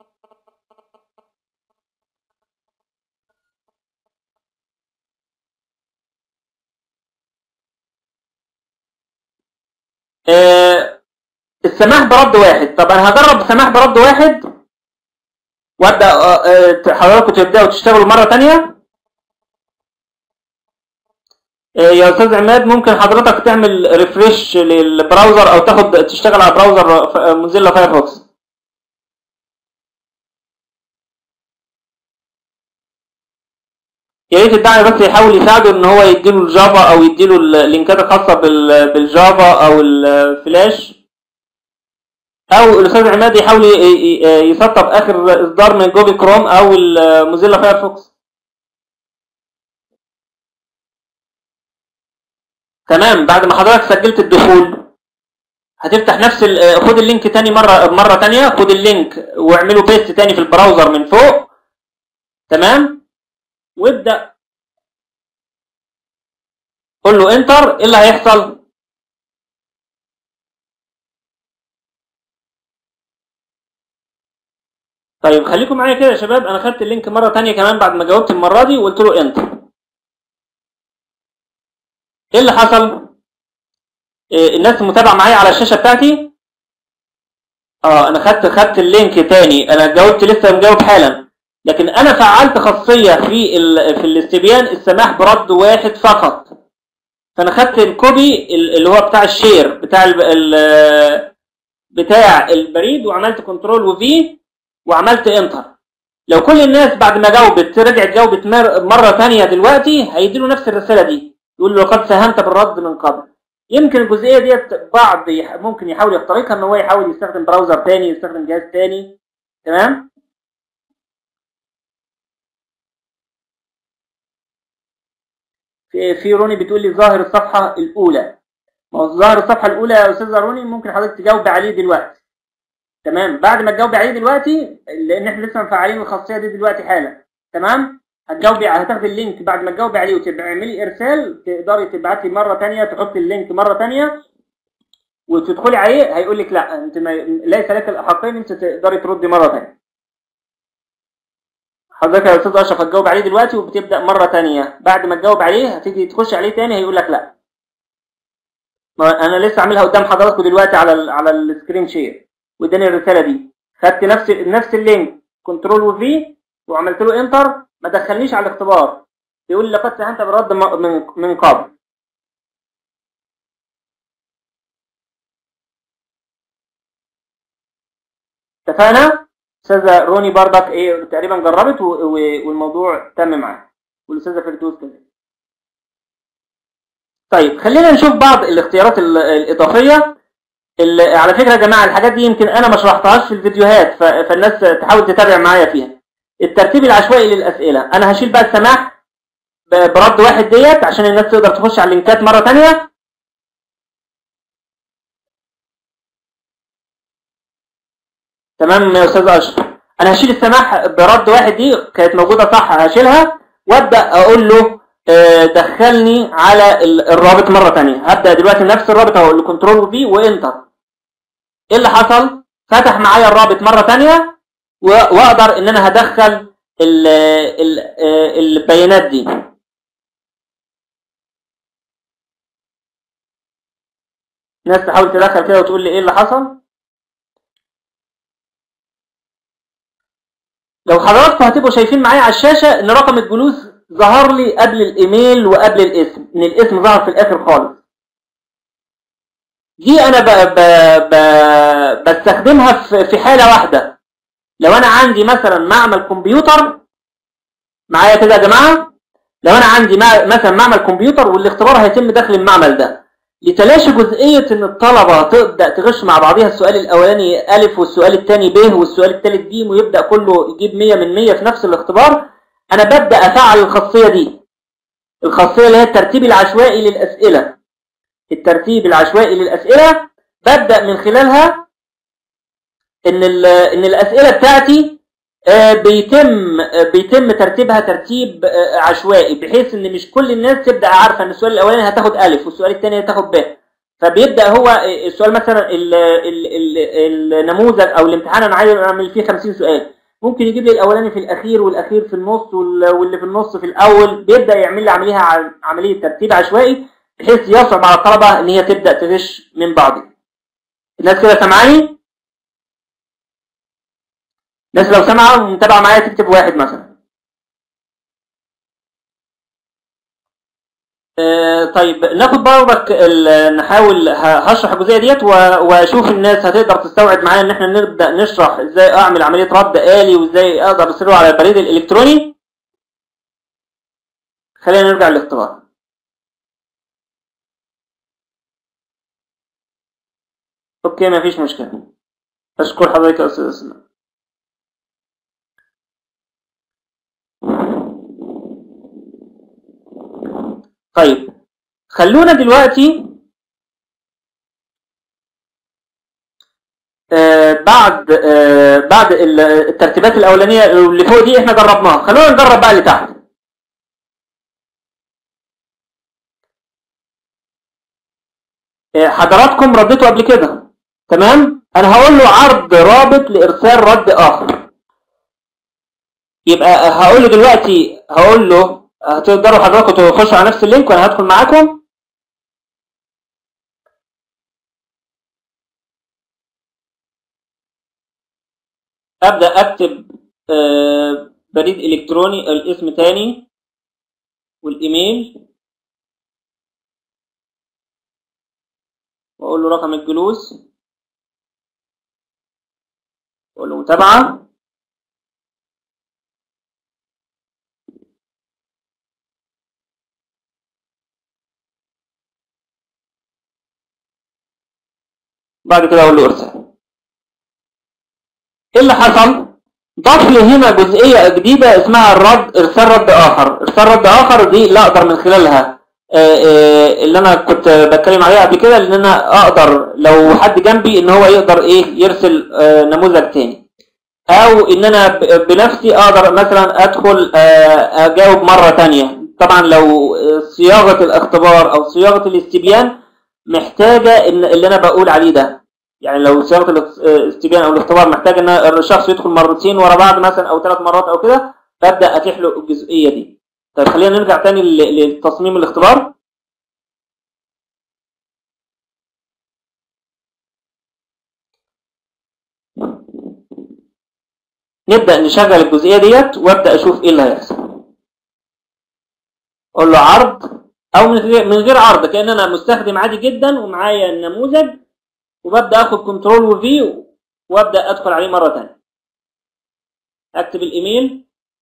آه، السماح برد واحد طب انا هجرب السماح برد واحد وابدا آه، آه، حضراتكم تبداوا تشتغلوا مره تانية آه، يا استاذ عماد ممكن حضرتك تعمل ريفريش للبراوزر او تاخد تشتغل على براوزر ف- موزيلا فايرفوكس يا ريت الداعي بس يحاول يساعده ان هو يديله الجافا او يديله اللينكات الخاصه بال- بالجافا او الفلاش او الاستاذ عماد يحاول ي- ي- يسطب اخر اصدار من جوجل كروم او الموزيلا فايرفوكس تمام بعد ما حضرتك سجلت الدخول هتفتح نفس ال- آه، خد اللينك تاني مره مره تانية خد اللينك واعمله بيست تاني في البراوزر من فوق تمام وابدا قول له انتر ايه اللي هيحصل طيب خليكم معايا كده يا شباب انا خدت اللينك مره تانية كمان بعد ما جاوبت المره دي وقلت له انتر ايه اللي حصل إيه الناس متابعه معايا على الشاشه بتاعتي اه انا خدت خدت اللينك تاني انا جاوبت لسه مجاوب حالا لكن انا فعلت خاصيه في ال... في الاستبيان السماح برد واحد فقط فانا خدت الكوبي ال- اللي هو بتاع الشير بتاع ال... ال... بتاع البريد وعملت كنترول وفي وعملت انتر لو كل الناس بعد ما جاوبت رجعت جاوبت مر... مره ثانيه دلوقتي هيديله نفس الرساله دي يقول له لقد ساهمت بالرد من قبل يمكن الجزئيه ديت بعض يح... ممكن يحاول يخترقها ان هو يحاول يستخدم براوزر تاني يستخدم جهاز تاني تمام في في روني بتقول لي ظاهر الصفحه الاولى ما هو ظاهر الصفحه الاولى يا استاذه روني ممكن حضرتك تجاوب عليه دلوقتي تمام بعد ما تجاوبي عليه دلوقتي لان احنا لسه مفعلين الخاصيه دي دلوقتي حالا تمام هتجاوبي هتاخدي اللينك بعد ما تجاوبي عليه وتعملي ارسال تقدري تبعتي مره ثانيه تحطي اللينك مره ثانيه وتدخلي عليه هيقول لك لا انت ما ليس لك الاحقيه ان انت تقدري تردي مره ثانيه حضرتك يا استاذ اشرف هتجاوب عليه دلوقتي وبتبدا مره ثانيه بعد ما تجاوب عليه هتيجي تخش عليه ثاني هيقول لك لا ما انا لسه عاملها قدام حضراتكم دلوقتي على ال على السكرين شير واداني الرساله دي خدت نفس نفس اللينك كنترول وفي وعملت له انتر ما دخلنيش على الاختبار يقول لي لقد ساهمت بالرد م- من من قبل اتفقنا استاذه روني برضك ايه تقريبا جربت و- و- والموضوع تم معاها والاستاذه فردوس كده طيب خلينا نشوف بعض الاختيارات ال- الاضافيه اللي على فكره يا جماعه الحاجات دي يمكن انا ما شرحتهاش في الفيديوهات ف- فالناس تحاول تتابع معايا فيها الترتيب العشوائي للاسئله انا هشيل بقى السماح ب- برد واحد ديت عشان الناس تقدر تخش على اللينكات مره ثانيه تمام يا استاذ اشرف انا هشيل السماح برد واحد دي كانت موجوده صح هشيلها وابدا اقول له آه، دخلني على ال- الرابط مره ثانيه هبدا دلوقتي نفس الرابط اهو اللي كنترول في وانتر ايه اللي حصل فتح معايا الرابط مره ثانيه و- واقدر ان انا هدخل ال ال آه، البيانات دي ناس تحاول تدخل كده وتقول لي ايه اللي حصل لو حضراتكم هتبقوا شايفين معايا على الشاشة ان رقم الجلوس ظهر لي قبل الايميل وقبل الاسم ان الاسم ظهر في الاخر خالص دي انا ب... ب... ب... بستخدمها في في حالة واحدة لو انا عندي مثلا معمل كمبيوتر معايا كده يا جماعة لو انا عندي مع... مثلا معمل كمبيوتر والاختبار هيتم داخل المعمل ده لتلاشي جزئية ان الطلبة تبدأ تغش مع بعضها السؤال الاولاني الف والسؤال الثاني ب والسؤال الثالث ج ويبدأ كله يجيب 100 من 100 في نفس الاختبار انا ببدأ افعل الخاصية دي الخاصية اللي هي الترتيب العشوائي للأسئلة الترتيب العشوائي للأسئلة ببدأ من خلالها ان ال- ان الأسئلة بتاعتي آه، بيتم آه، بيتم ترتيبها ترتيب آه، عشوائي بحيث ان مش كل الناس تبدا عارفه ان السؤال الاولاني هتاخد الف والسؤال الثاني هتاخد ب فبيبدا هو آه، السؤال مثلا ال- ال- ال- النموذج او الامتحان انا عايز اعمل فيه 50 سؤال ممكن يجيب لي الاولاني في الاخير والاخير في النص وال- واللي في النص في الاول بيبدا يعمل لي عمليه ع- عمليه ترتيب عشوائي بحيث يصعب على الطلبه ان هي تبدا تغش من بعضها الناس كده سامعاني الناس لو سمعوا ومتابعه معايا تكتب واحد مثلا آه، طيب ناخد برضك ال- نحاول ه- هشرح الجزئيه ديت و- واشوف الناس هتقدر تستوعب معايا ان احنا نبدا نشرح ازاي اعمل عمليه رد آلي وازاي اقدر ارسله على البريد الالكتروني خلينا نرجع للاختبار اوكي مفيش مشكله اشكر حضرتك يا استاذ اسماء طيب خلونا دلوقتي آه بعد آه بعد ال- الترتيبات الاولانيه اللي فوق دي احنا جربناها خلونا نجرب بقى اللي تحت آه حضراتكم رديتوا قبل كده تمام انا هقول له عرض رابط لارسال رد اخر يبقى هقول له دلوقتي هقول له هتقدروا حضراتكم تخشوا على نفس اللينك وانا هدخل معاكم ابدا اكتب آه، بريد الكتروني الاسم تاني والايميل واقول له رقم الجلوس واقول له متابعه بعد كده اقول له ارسل ايه اللي حصل ضاف لي هنا جزئيه جديده اسمها الرد ارسال رد اخر ارسال رد اخر دي لا اقدر من خلالها آه، آه، اللي انا كنت بتكلم عليها قبل كده ان انا اقدر لو حد جنبي ان هو يقدر ايه يرسل آه، نموذج تاني او ان انا ب- بنفسي اقدر مثلا ادخل آه، اجاوب مره تانية طبعا لو آه، صياغه الاختبار او صياغه الاستبيان محتاجه ان اللي انا بقول عليه ده يعني لو صياغه الاس- الاستبيان او الاختبار محتاج ان الشخص يدخل مرتين ورا بعض مثلا او ثلاث مرات او كده ببدا اتيح له الجزئيه دي طيب خلينا نرجع تاني ل- لتصميم الاختبار نبدا نشغل الجزئيه ديت وابدا اشوف ايه اللي هيحصل اقول له عرض او من غير من غير عرض كان انا مستخدم عادي جدا ومعايا النموذج وببدا اخد كنترول وفي وابدا ادخل عليه مره ثانيه اكتب الايميل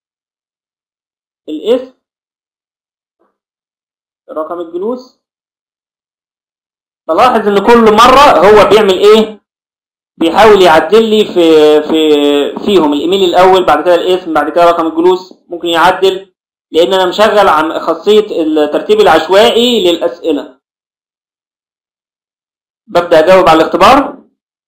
الاسم رقم الجلوس بلاحظ ان كل مره هو بيعمل ايه بيحاول يعدل لي في في فيهم الايميل الاول بعد كده الاسم بعد كده رقم الجلوس ممكن يعدل لان انا مشغل عن خاصيه الترتيب العشوائي للاسئله ببدا اجاوب على الاختبار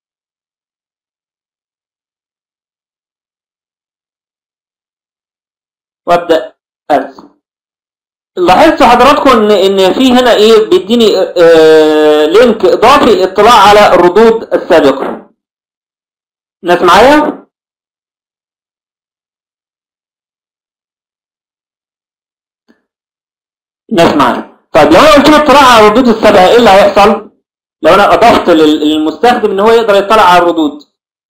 وابدا ارسم لاحظتوا حضراتكم ان ان في هنا ايه بيديني آه لينك اضافي للاطلاع على الردود السابقه ناس معايا ناس معايا طيب لو انا قلت له اطلاع على الردود السابقه ايه اللي هيحصل لو انا اضفت لل- للمستخدم ان هو يقدر يطلع على الردود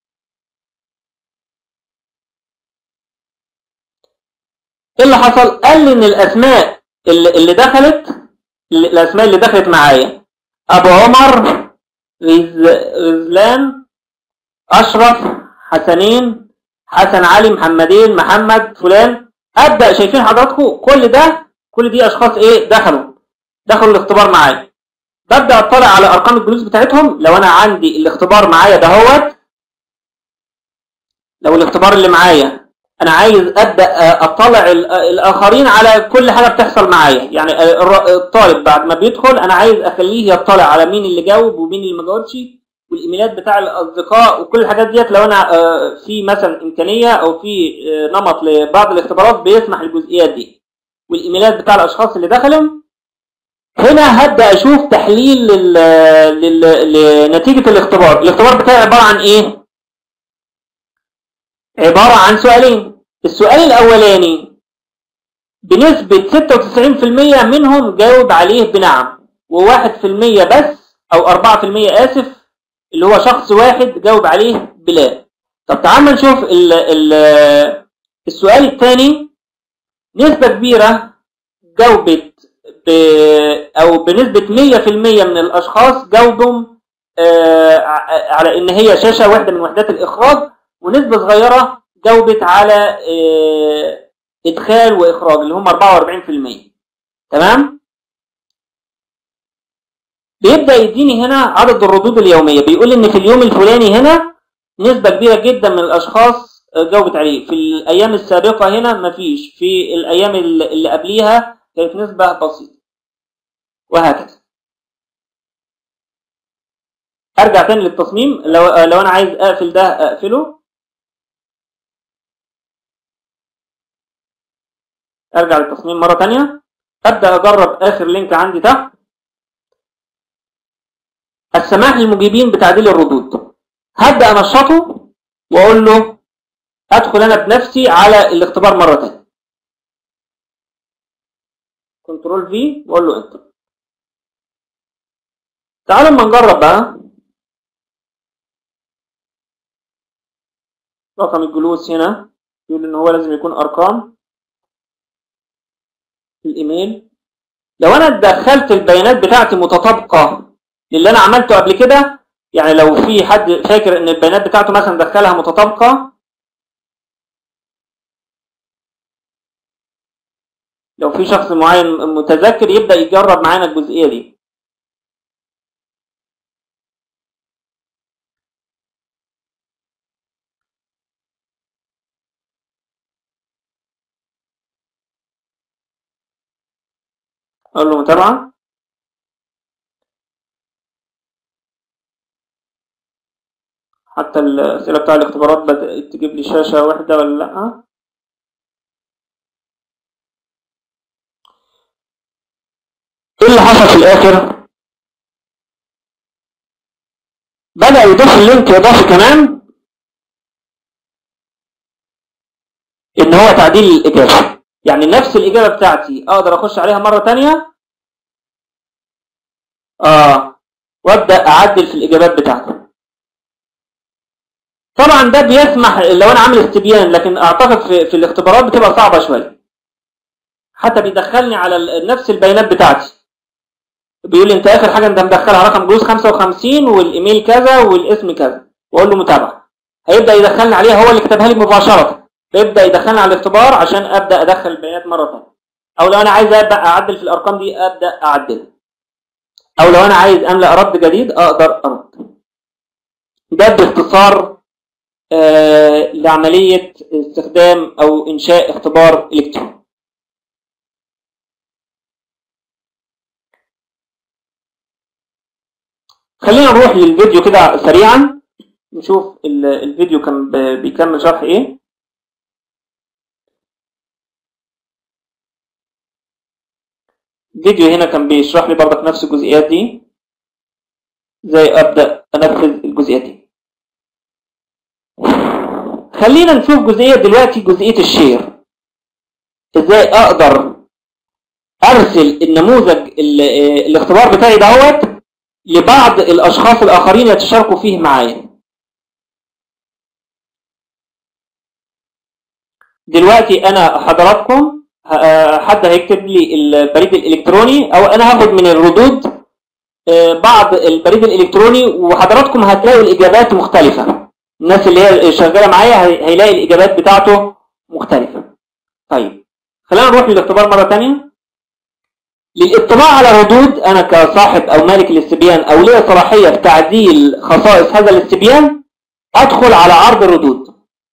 ايه اللي حصل قال لي ان الاسماء اللي, اللي دخلت الاسماء اللي دخلت معايا ابو عمر غز- غزلان اشرف حسنين حسن علي محمدين محمد فلان ابدا شايفين حضراتكم كل ده كل دي اشخاص ايه دخلوا دخلوا الاختبار معايا ببدا اطلع على ارقام الجلوس بتاعتهم لو انا عندي الاختبار معايا دهوت لو الاختبار اللي معايا انا عايز ابدا اطلع ال- الاخرين على كل حاجه بتحصل معايا يعني الر- الطالب بعد ما بيدخل انا عايز اخليه يطلع على مين اللي جاوب ومين اللي ما جاوبش والايميلات بتاع الاصدقاء وكل الحاجات ديت لو انا آه، في مثلا امكانيه او في آه، نمط لبعض الاختبارات بيسمح الجزئيات دي والايميلات بتاع الاشخاص اللي دخلوا هنا هبدا اشوف تحليل لل... لل... لنتيجه الاختبار الاختبار بتاعي عباره عن ايه عباره عن سؤالين السؤال الاولاني بنسبه 96% منهم جاوب عليه بنعم و1% بس او 4% اسف اللي هو شخص واحد جاوب عليه بلا طب تعال نشوف ال... ال... السؤال الثاني نسبه كبيره جاوبت ب... او بنسبة 100% من الاشخاص جاوبوا آه، ع- على ان هي شاشة واحدة من وحدات الاخراج ونسبة صغيرة جاوبت على آه، ادخال واخراج اللي هم 44% تمام بيبدأ يديني هنا عدد الردود اليومية بيقول ان في اليوم الفلاني هنا نسبة كبيرة جدا من الاشخاص آه، جاوبت عليه في الايام السابقة هنا مفيش في الايام اللي اللي قبليها كانت نسبة بسيطة وهكذا ارجع تاني للتصميم لو لو انا عايز اقفل ده اقفله ارجع للتصميم مره تانية ابدا اجرب اخر لينك عندي تحت السماح للمجيبين بتعديل الردود هبدا انشطه واقول له ادخل انا بنفسي على الاختبار مره تانية كنترول في واقول له انتر تعالوا اما نجرب بقى رقم الجلوس هنا يقول ان هو لازم يكون ارقام الايميل لو انا دخلت البيانات بتاعتي متطابقه للي انا عملته قبل كده يعني لو في حد فاكر ان البيانات بتاعته مثلا دخلها متطابقه لو في شخص معين متذكر يبدا يجرب معانا الجزئيه دي اقول له متابعه حتى الاسئله بتاع الاختبارات بدات تجيب لي شاشه واحده ولا لا ايه اللي حصل في الاخر بدا يضيف اللينك اضافي كمان ان هو تعديل الاجابه يعني نفس الإجابة بتاعتي أقدر أخش عليها مرة تانية آه وأبدأ أعدل في الإجابات بتاعتي طبعا ده بيسمح لو أنا عامل استبيان لكن أعتقد في, في الاختبارات بتبقى صعبة شوية حتى بيدخلني على نفس البيانات بتاعتي بيقول لي أنت آخر حاجة أنت مدخلها رقم جلوس 55 والإيميل كذا والاسم كذا وأقول له متابعة هيبدأ يدخلني عليها هو اللي كتبها لي مباشرة فيبدا يدخلني على الاختبار عشان ابدا ادخل البيانات مره ثانيه او لو انا عايز ابدا اعدل في الارقام دي ابدا اعدلها او لو انا عايز املا رد جديد اقدر ارد ده باختصار آه لعمليه استخدام او انشاء اختبار الكتروني خلينا نروح للفيديو كده سريعا نشوف الفيديو كان بيكمل شرح ايه فيديو هنا كان بيشرح لي برضك نفس الجزئيات دي ازاي ابدا انفذ الجزئيات دي خلينا نشوف جزئيه دلوقتي جزئيه الشير ازاي اقدر ارسل النموذج الاختبار بتاعي دهوت لبعض الاشخاص الاخرين يتشاركوا فيه معايا دلوقتي انا حضراتكم حد هيكتب لي البريد الالكتروني او انا هاخد من الردود بعض البريد الالكتروني وحضراتكم هتلاقوا الاجابات مختلفه الناس اللي هي شغاله معايا هيلاقي الاجابات بتاعته مختلفه طيب خلينا نروح للاختبار مره ثانيه للاطلاع على ردود انا كصاحب او مالك الاستبيان او ليا صلاحيه في تعديل خصائص هذا الاستبيان ادخل على عرض الردود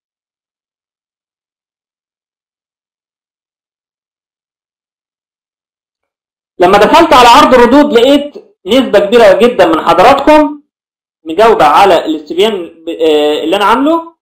لما دخلت على عرض الردود لقيت نسبة كبيرة جدا من حضراتكم مجاوبة على الاستبيان اللي انا عامله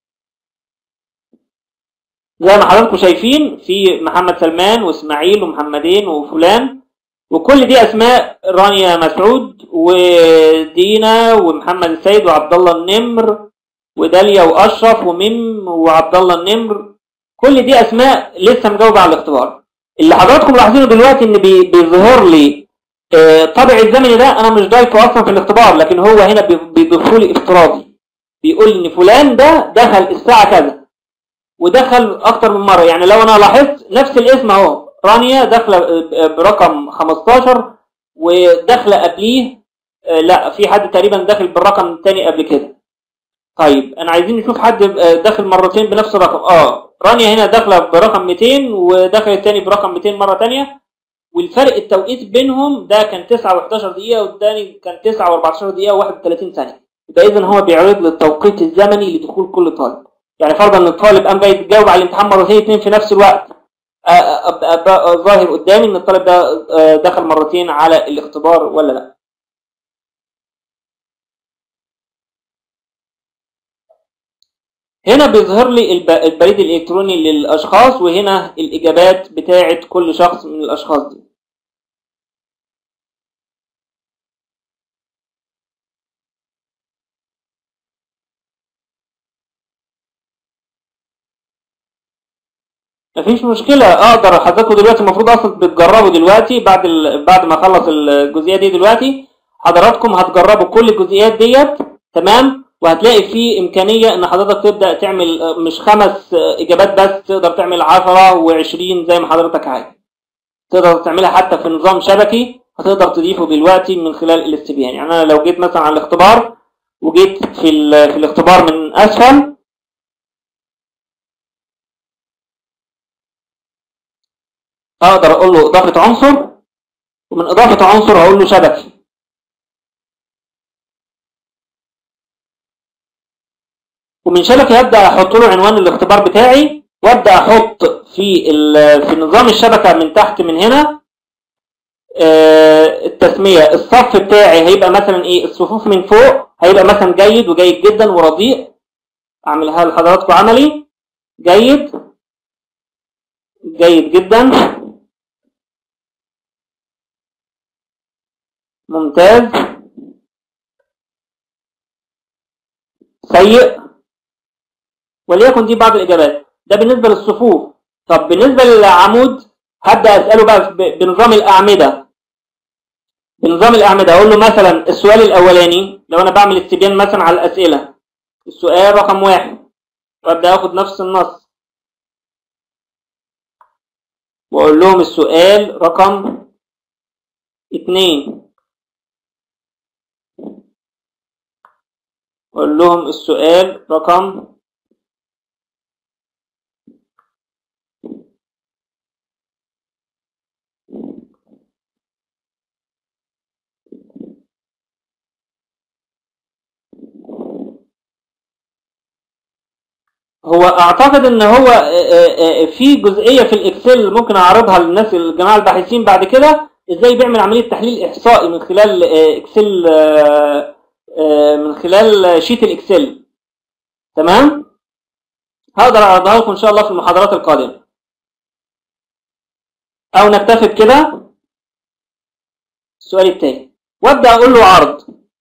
زي ما حضراتكم شايفين في محمد سلمان واسماعيل ومحمدين وفلان وكل دي اسماء رانيا مسعود ودينا ومحمد السيد وعبد الله النمر وداليا واشرف وميم وعبد الله النمر كل دي اسماء لسه مجاوبه على الاختبار اللي حضراتكم ملاحظينه دلوقتي ان بي بيظهر لي آه طابع الزمني ده انا مش ضايفه اصلا في الاختبار لكن هو هنا بيضيفه لي افتراضي بيقول ان فلان ده دخل الساعه كذا ودخل اكتر من مره يعني لو انا لاحظت نفس الاسم اهو رانيا داخله برقم 15 وداخله قبليه آه لا في حد تقريبا داخل بالرقم الثاني قبل كده طيب انا عايزين نشوف حد داخل مرتين بنفس الرقم اه رانيا هنا داخله برقم 200 وداخل الثاني برقم 200 مره ثانيه والفرق التوقيت بينهم ده كان 9 و11 دقيقه والثاني كان 9 و14 دقيقه و31 ثانيه يبقى اذا هو بيعرض لي التوقيت الزمني لدخول كل طالب يعني فرضا ان الطالب قام جاي يتجاوب على الامتحان مرتين اثنين في نفس الوقت آه، أبقى أبقى ظاهر قدامي ان الطالب ده آه، دخل مرتين على الاختبار ولا لا هنا بيظهر لي الب- البريد الالكتروني للاشخاص وهنا الاجابات بتاعه كل شخص من الاشخاص دي مفيش مشكلة اقدر حضراتكم دلوقتي المفروض اصلا بتجربوا دلوقتي بعد ال... بعد ما اخلص الجزئية دي دلوقتي حضراتكم هتجربوا كل الجزئيات ديت تمام وهتلاقي في امكانية ان حضرتك تبدأ تعمل آه، مش خمس آه، اجابات بس تقدر تعمل 10 و20 زي ما حضرتك عايز تقدر تعملها حتى في نظام شبكي هتقدر تضيفه دلوقتي من خلال الاستبيان يعني انا لو جيت مثلا على الاختبار وجيت في ال... في الاختبار من اسفل اقدر اقول له اضافه عنصر ومن اضافه عنصر هقول له شبكي ومن شبكي هبدا احط له عنوان الاختبار بتاعي وابدا احط في ال- في نظام الشبكه من تحت من هنا آه، التسميه الصف بتاعي هيبقى مثلا ايه الصفوف من فوق هيبقى مثلا جيد وجيد جدا ورديء اعملها لحضراتكم عملي جيد جيد جدا ممتاز سيء وليكن دي بعض الإجابات ده بالنسبة للصفوف طب بالنسبة للعمود هبدأ أسأله بقى ب- بنظام الأعمدة بنظام الأعمدة أقول له مثلا السؤال الأولاني لو أنا بعمل استبيان مثلا على الأسئلة السؤال رقم واحد وأبدأ أخد نفس النص وأقول لهم السؤال رقم اتنين أقول لهم السؤال رقم هو اعتقد ان هو آه، آه، آه، في جزئيه في الاكسل ممكن اعرضها للناس الجماعه الباحثين بعد كده ازاي بيعمل عمليه تحليل احصائي من خلال آه، اكسل آه، آه، من خلال شيت الاكسل تمام هقدر اعرضها لكم ان شاء الله في المحاضرات القادمه او نكتفي بكده السؤال التاني وابدا اقول له عرض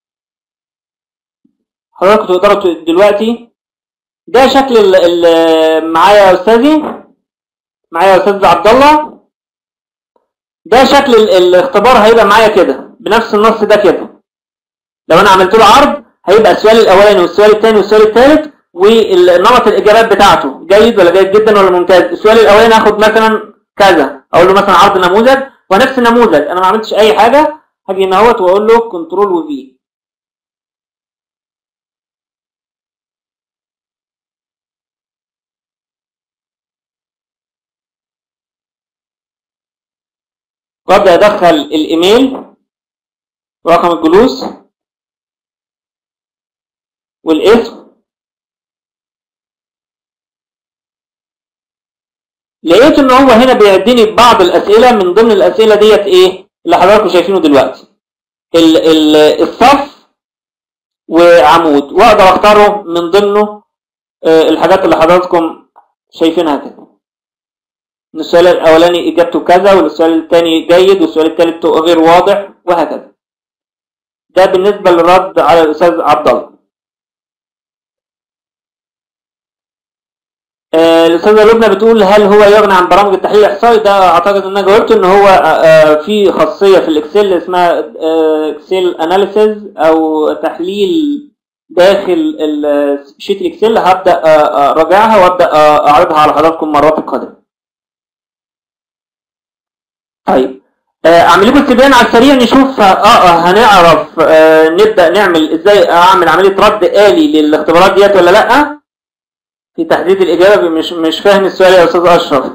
حضراتكم تقدروا ت- دلوقتي ده شكل ال ال معايا يا استاذي معايا يا استاذ عبد الله ده شكل ال الاختبار هيبقى معايا كده بنفس النص ده كده لو انا عملت له عرض هيبقى السؤال الاولاني والسؤال الثاني والسؤال الثالث ونمط الاجابات بتاعته جيد ولا جيد جدا ولا ممتاز السؤال الاولاني هاخد مثلا كذا اقول له مثلا عرض نموذج ونفس النموذج انا ما عملتش اي حاجه هاجي هنا اهوت واقول له كنترول وفي وابدا ادخل الايميل رقم الجلوس والاسم لقيت ان هو هنا بيديني بعض الاسئله من ضمن الاسئله ديت ايه اللي حضراتكم شايفينه دلوقتي ال ال الصف وعمود واقدر اختاره من ضمنه آه، الحاجات اللي حضراتكم شايفينها كده إن السؤال الاولاني اجابته كذا والسؤال الثاني جيد والسؤال الثالث غير واضح وهكذا ده بالنسبه للرد على الاستاذ عبد الله آه، الأستاذة لبنى بتقول هل هو يغني عن برامج التحليل الإحصائي ده أعتقد إن أنا جاوبت إن هو آه، آه، في خاصية في الإكسل اسمها آه، إكسل أناليسيز أو تحليل داخل ال- شيت الإكسل هبدأ آه، أراجعها وأبدأ آه، أعرضها على حضراتكم مرات القادمة. طيب آه، أعمل لكم استبيان على السريع نشوف آه آه، هنعرف آه، نبدأ نعمل إزاي أعمل عملية رد آلي للاختبارات ديت ولا لأ؟ في تحديد الإجابة مش مش فاهم السؤال يا أستاذ أشرف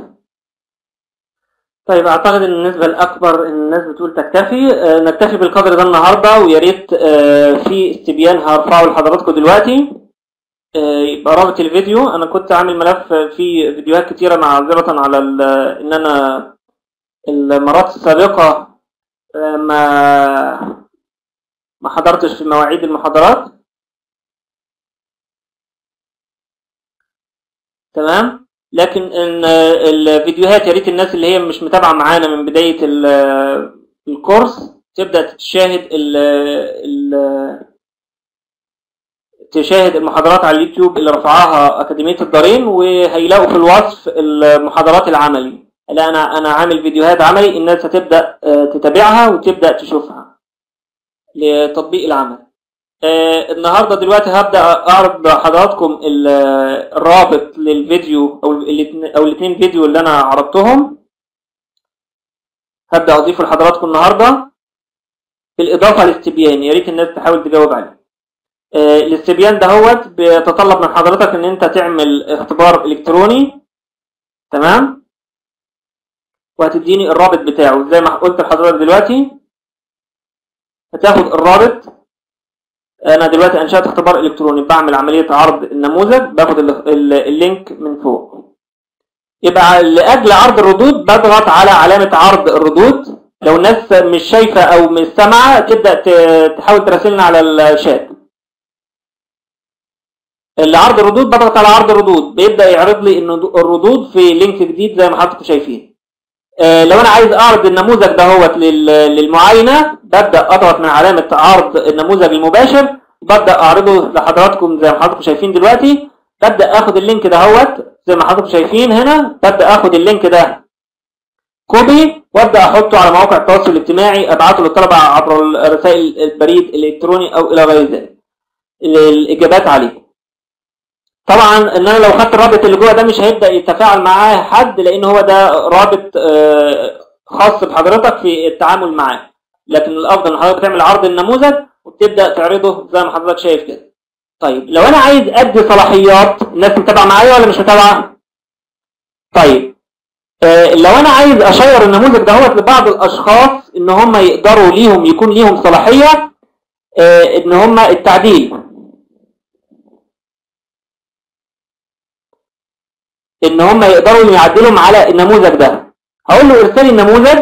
طيب أعتقد إن النسبة الأكبر إن الناس بتقول تكتفي آه، نكتفي بالقدر ده النهاردة ويا ريت آه، في استبيان هرفعه لحضراتكم دلوقتي آه، يبقى رابط الفيديو انا كنت عامل ملف فيه فيديوهات كتيره معذره على ال- ان انا المرات السابقه آه، ما ما حضرتش في مواعيد المحاضرات تمام لكن ان الفيديوهات يا ريت الناس اللي هي مش متابعه معانا من بدايه ال- الكورس تبدا تشاهد ال ال تشاهد المحاضرات على اليوتيوب اللي رفعها أكاديمية الدارين وهيلاقوا في الوصف المحاضرات العملي لا أنا أنا عامل فيديوهات عملي الناس هتبدأ آه، تتابعها وتبدأ تشوفها لتطبيق العمل آه، النهاردة دلوقتي هبدأ أعرض لحضراتكم ال- الرابط للفيديو أو الاتنين- أو الاثنين فيديو اللي أنا عرضتهم هبدأ أضيفه لحضراتكم النهاردة بالإضافة للاستبيان يا ريت الناس تحاول تجاوب عليه آه، الاستبيان دهوت بيتطلب من حضرتك ان انت تعمل اختبار الكتروني تمام وهتديني الرابط بتاعه زي ما قلت لحضرتك دلوقتي هتاخد الرابط انا دلوقتي انشأت اختبار الكتروني بعمل عملية عرض النموذج باخد ال- ال- اللينك من فوق يبقى لاجل عرض الردود بضغط على علامة عرض الردود لو الناس مش شايفة او مش سامعة تبدأ ت- تحاول تراسلنا على الشات العرض الردود بضغط على عرض الردود بيبدا يعرض لي ان الردود في لينك جديد زي ما حضراتكم شايفين آه، لو انا عايز اعرض النموذج دهوت لل- للمعاينه ببدا اضغط من علامه عرض النموذج المباشر ببدا اعرضه لحضراتكم زي ما حضراتكم شايفين دلوقتي ببدا اخد اللينك دهوت زي ما حضراتكم شايفين هنا ببدا اخد اللينك ده كوبي وابدا احطه على مواقع التواصل الاجتماعي ابعته للطلبه عبر رسائل البريد الالكتروني او الى غير ذلك الاجابات عليه طبعا ان انا لو خدت الرابط اللي جوه ده مش هيبدا يتفاعل معاه حد لان هو ده رابط آه، خاص بحضرتك في التعامل معاه لكن الافضل ان حضرتك تعمل عرض النموذج وتبدا تعرضه زي ما حضرتك شايف كده طيب لو انا عايز ادي صلاحيات الناس متابعه معايا ولا مش متابعه طيب آه، لو انا عايز اشير النموذج دهوت لبعض الاشخاص ان هم يقدروا ليهم يكون ليهم صلاحيه آه، ان هم التعديل ان هم يقدروا يعدلوا على النموذج ده هقول له ارسل لي النموذج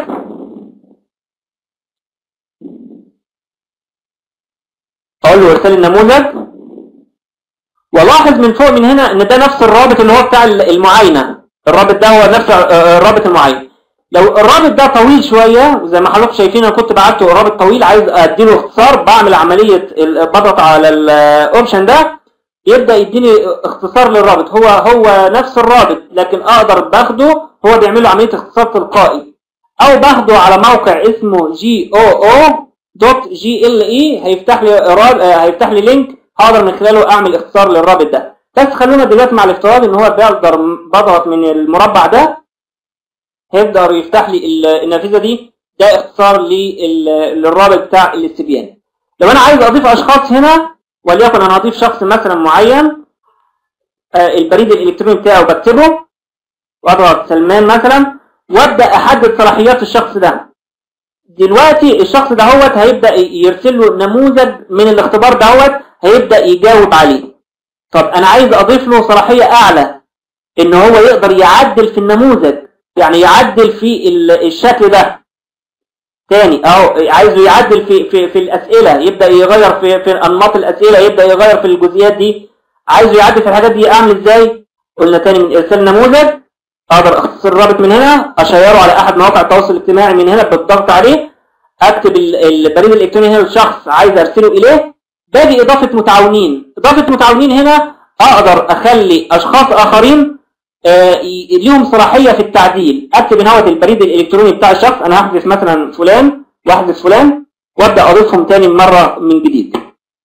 اقول له ارسل لي النموذج والاحظ من فوق من هنا ان ده نفس الرابط اللي هو بتاع المعاينه الرابط ده هو نفس آه، الرابط المعين لو الرابط ده طويل شويه وزي ما حضراتكم شايفين انا كنت بعته رابط طويل عايز اديله اختصار بعمل عمليه ال- بضغط على الاوبشن ده يبدا يديني اختصار للرابط هو هو نفس الرابط لكن اقدر باخده هو بيعمل له عمليه اختصار تلقائي او باخده على موقع اسمه جي او او دوت جي ال اي هيفتح لي راب- آه، هيفتح لي لينك هقدر من خلاله اعمل اختصار للرابط ده بس خلونا دلوقتي مع الافتراض ان هو بيقدر بضغط من المربع ده هيقدر يفتح لي ال- النافذه دي ده اختصار لل- للرابط بتاع الاستبيان لو انا عايز اضيف اشخاص هنا وليكن انا هضيف شخص مثلا معين آه، البريد الالكتروني بتاعه بكتبه واضغط سلمان مثلا وابدا احدد صلاحيات الشخص ده دلوقتي الشخص دهوت هيبدا يرسل له نموذج من الاختبار دهوت هيبدا يجاوب عليه طب انا عايز اضيف له صلاحيه اعلى ان هو يقدر يعدل في النموذج يعني يعدل في ال- الشكل ده تاني اهو عايزه يعدل في في في الاسئله يبدا يغير في في انماط الاسئله يبدا يغير في الجزئيات دي عايزه يعدل في الحاجات دي اعمل ازاي قلنا تاني من ارسال نموذج اقدر اختصر الرابط من هنا اشيره على احد مواقع التواصل الاجتماعي من هنا بالضغط عليه اكتب ال- البريد الالكتروني هنا للشخص عايز ارسله اليه باجي اضافه متعاونين اضافه متعاونين هنا اقدر اخلي اشخاص اخرين آه، ي- ليهم صلاحيه في التعديل اكتب هنا هوت البريد الالكتروني بتاع الشخص انا هحذف مثلا فلان واحذف فلان وابدا اضيفهم تاني مره من جديد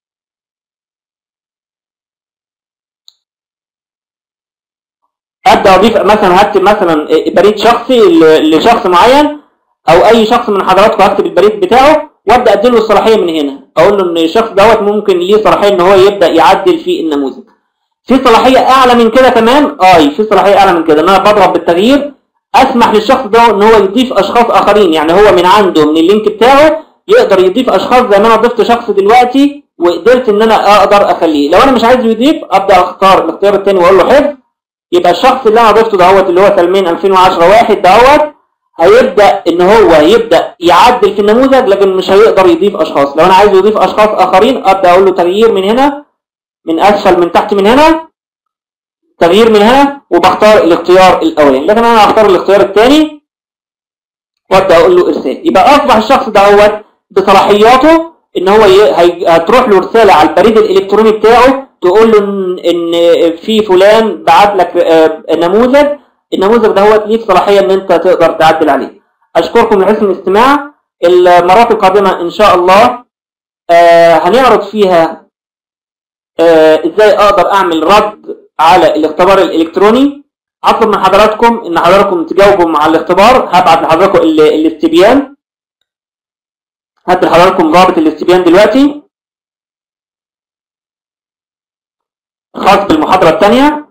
ابدا اضيف مثلا هكتب مثلا بريد شخصي ل- لشخص معين او اي شخص من حضراتكم هكتب البريد بتاعه وابدا اديله الصلاحيه من هنا اقول له ان الشخص دوت ممكن ليه صلاحيه ان هو يبدا يعدل في النموذج في صلاحيه اعلى من كده كمان اه في صلاحيه اعلى من كده ان انا بضغط بالتغيير اسمح للشخص ده ان هو يضيف اشخاص اخرين يعني هو من عنده من اللينك بتاعه يقدر يضيف اشخاص زي ما انا ضفت شخص دلوقتي وقدرت ان انا اقدر اخليه لو انا مش عايز يضيف ابدا اختار الاختيار الثاني واقول له حفظ يبقى الشخص اللي انا ضفته دهوت اللي هو سلمين 2010 واحد دهوت هيبدا ان هو يبدا يعدل في النموذج لكن مش هيقدر يضيف اشخاص لو انا عايز يضيف اشخاص اخرين ابدا اقول له تغيير من هنا من اسفل من تحت من هنا تغيير من هنا وبختار الاختيار الاولاني لكن انا هختار الاختيار الثاني وابدا اقول له ارسال يبقى اصبح الشخص دهوت بصلاحياته ان هو ي... هي... هتروح له رساله على البريد الالكتروني بتاعه تقول له ان, إن في فلان بعت لك آه، نموذج النموذج دهوت ليك صلاحيه ان انت تقدر تعدل عليه اشكركم لحسن الاستماع المرات القادمه ان شاء الله آه، هنعرض فيها آه، ازاي اقدر اعمل رد على الاختبار الالكتروني هطلب من حضراتكم ان حضراتكم تجاوبوا مع الاختبار هبعت لحضراتكم ال- الاستبيان هدي لحضراتكم رابط الاستبيان دلوقتي خاص بالمحاضرة الثانية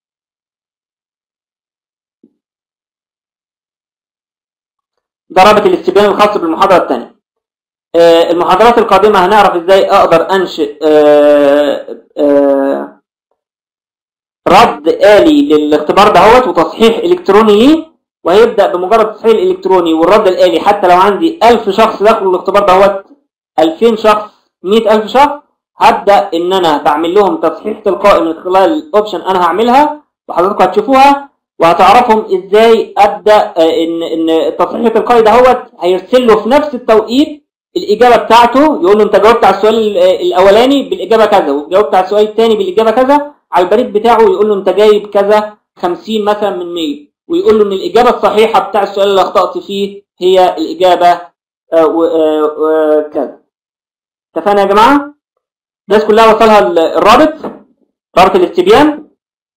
ده رابط الاستبيان الخاص بالمحاضرة الثانية آه، المحاضرات القادمة هنعرف ازاي اقدر انشئ آه، آه، رد آلي للاختبار دهوت وتصحيح إلكتروني ليه وهيبدأ بمجرد التصحيح الإلكتروني والرد الآلي حتى لو عندي 1000 شخص دخلوا الاختبار دهوت 2000 شخص 100000 شخص هبدأ إن أنا بعمل لهم تصحيح تلقائي من خلال الأوبشن أنا هعملها وحضراتكم هتشوفوها وهتعرفهم إزاي أبدأ آه، إن إن التصحيح التلقائي دهوت هيرسل له في نفس التوقيت الإجابة بتاعته يقول له أنت جاوبت على السؤال ال- الأولاني بالإجابة كذا وجاوبت على السؤال الثاني بالإجابة كذا على البريد بتاعه يقول له أنت جايب كذا 50 مثلا من 100 ويقول له إن الإجابة الصحيحة بتاع السؤال اللي أخطأت فيه هي الإجابة آه، و- آه، آه، كذا اتفقنا يا جماعة؟ الناس كلها وصلها ال- الرابط رابط الاستبيان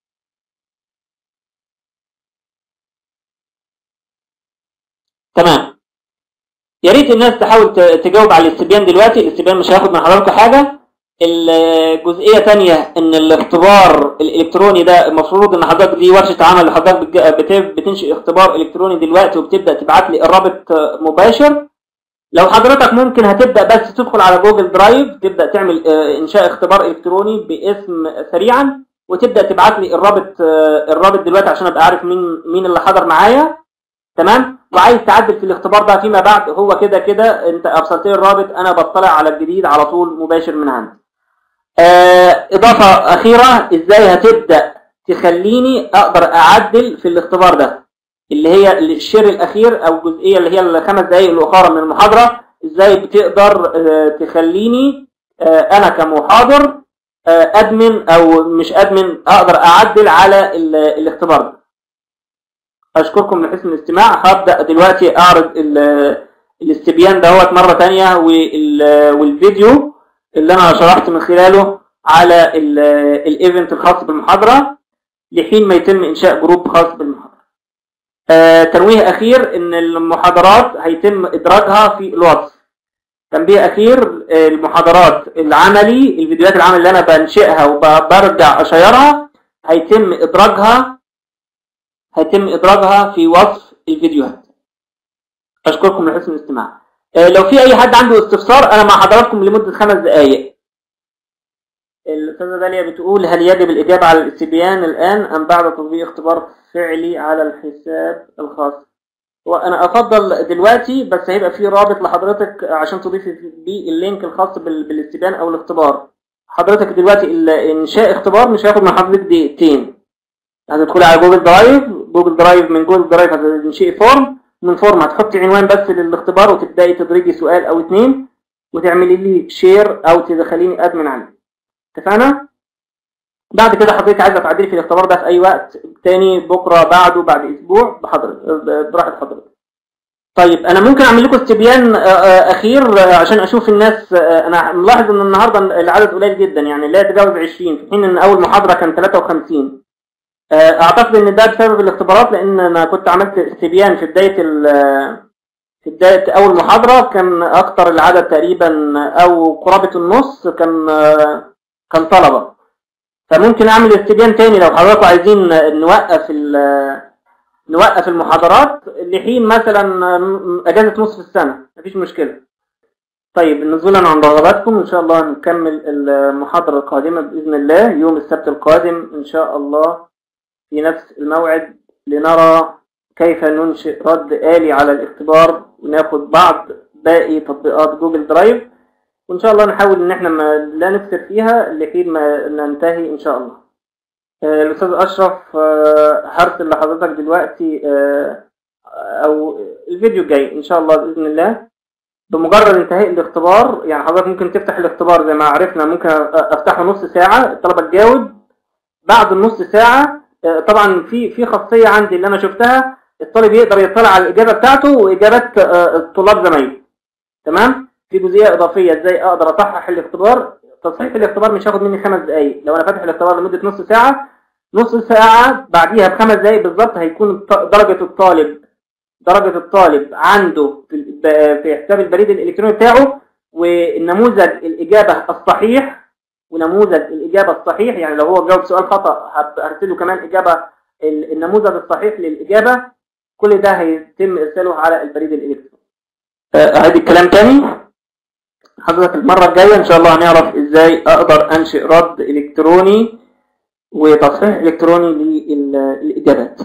تمام يا ريت الناس تحاول ت- تجاوب على الاستبيان دلوقتي الاستبيان مش هياخد من حضراتكم حاجة الجزئية تانية ان الاختبار الالكتروني ده المفروض ان حضرتك دي ورشة عمل حضرتك بتج- بت- بتنشئ اختبار الكتروني دلوقتي وبتبدأ تبعت لي الرابط مباشر لو حضرتك ممكن هتبدأ بس تدخل على جوجل درايف تبدأ تعمل آه، انشاء اختبار الكتروني باسم سريعا وتبدأ تبعت لي الرابط آه، الرابط دلوقتي عشان ابقى عارف مين مين اللي حضر معايا تمام وعايز تعدل في الاختبار ده فيما بعد هو كده كده انت ارسلت لي الرابط انا بطلع على الجديد على طول مباشر من عندي آه، اضافه اخيره ازاي هتبدا تخليني اقدر اعدل في الاختبار ده اللي هي الشير الاخير او الجزئيه اللي هي الخمس دقائق الاخرى من المحاضره ازاي بتقدر آه، تخليني آه، انا كمحاضر آه، ادمن او مش ادمن اقدر اعدل على ال- الاختبار ده اشكركم لحسن الاستماع هبدا دلوقتي اعرض ال- الاستبيان دهوت مره تانية وال- والفيديو اللي انا شرحت من خلاله على ال- الايفنت الخاص بالمحاضره لحين ما يتم انشاء جروب خاص بالمحاضره آه، تنويه اخير ان المحاضرات هيتم ادراجها في الوصف تنبيه اخير آه، المحاضرات العملي الفيديوهات العمل اللي انا بنشئها وبرجع اشيرها هيتم ادراجها هيتم ادراجها في وصف الفيديوهات اشكركم لحسن الاستماع آه، لو في اي حد عنده استفسار انا مع حضراتكم لمده خمس دقائق الاستاذه داليا بتقول هل يجب الاجابه على الاستبيان الان ام بعد تطبيق اختبار فعلي على الحساب الخاص وانا افضل دلوقتي بس هيبقى في رابط لحضرتك عشان تضيفي بيه اللينك الخاص بال- بالاستبيان او الاختبار حضرتك دلوقتي ال- انشاء اختبار مش هياخد من حضرتك دقيقتين هتدخلي على جوجل درايف جوجل درايف من جوجل درايف هتنشئي فورم من فورم هتحطي عنوان بس للاختبار وتبداي تدرجي سؤال او اتنين وتعملي لي شير او تدخليني ادمن عليه اتفقنا بعد كده حضرتك عايزه تعدلي في الاختبار ده في اي وقت تاني بكره بعده بعد اسبوع بحضرتك براحه حضرتك طيب انا ممكن اعمل لكم استبيان آه، آه، اخير آه، عشان اشوف الناس آه، انا ملاحظ ان النهارده العدد قليل جدا يعني لا يتجاوز 20 في حين ان اول محاضره كان 53 آه، اعتقد ان ده بسبب الاختبارات لان انا كنت عملت استبيان في بدايه ال- في بدايه اول محاضره كان اكتر العدد تقريبا او قرابه النص كان آه، كان طلبه فممكن اعمل استبيان تاني لو حضراتكم عايزين نوقف ال- نوقف المحاضرات لحين مثلا اجازه نصف السنه مفيش مشكله طيب نزولا عن رغباتكم إن شاء الله نكمل المحاضرة القادمة بإذن الله يوم السبت القادم إن شاء الله في نفس الموعد لنرى كيف ننشئ رد آلي على الاختبار وناخد بعض باقي تطبيقات جوجل درايف وإن شاء الله نحاول إن احنا ما لا نفسر فيها لحين ما ننتهي إن شاء الله آه، الأستاذ أشرف آه، هرسل لحضرتك دلوقتي آه، أو الفيديو الجاي إن شاء الله بإذن الله بمجرد انتهاء الاختبار يعني حضرتك ممكن تفتح الاختبار زي ما عرفنا ممكن افتحه نص ساعة الطلبة تجاوب بعد النص ساعة آه، طبعا في في خاصية عندي اللي انا شفتها الطالب يقدر يطلع على الإجابة بتاعته وإجابات آه، الطلاب زمايله تمام في جزئية إضافية ازاي أقدر أصحح الاختبار تصحيح الاختبار مش هياخد مني خمس دقايق لو أنا فاتح الاختبار لمدة نص ساعة نص ساعة بعديها بخمس دقايق بالظبط هيكون الط- درجة الطالب درجة الطالب عنده في ال- ب- في حساب البريد الإلكتروني بتاعه والنموذج الإجابة الصحيح ونموذج الإجابة الصحيح يعني لو هو جاوب سؤال خطأ هب- هرسله كمان إجابة ال- النموذج الصحيح للإجابة كل ده هيتم إرساله على البريد الإلكتروني أعيد الكلام تاني حضرتك المرة الجاية إن شاء الله هنعرف إزاي أقدر أنشئ رد إلكتروني وتصحيح إلكتروني للإجابات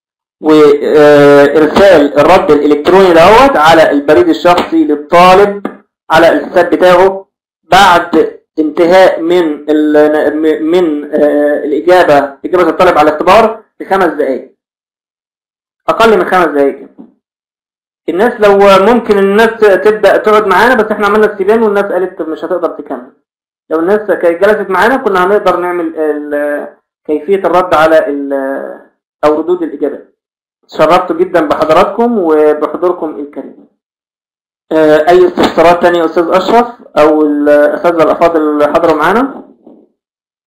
وإرسال الرد الإلكتروني دوت على البريد الشخصي للطالب على الحساب بتاعه بعد انتهاء من ال- من آه، الإجابة إجابة الطالب على الاختبار بخمس دقائق أقل من خمس دقائق كده. الناس لو ممكن الناس تبدأ تقعد معانا بس احنا عملنا استبيان والناس قالت مش هتقدر تكمل لو الناس كانت جلست معانا كنا هنقدر نعمل ال- كيفية الرد على ال- أو ردود الإجابات شرفت جدا بحضراتكم وبحضوركم الكريم آه، أي استفسارات تانية يا أستاذ أشرف أو الأساتذة الأفاضل اللي حضروا معانا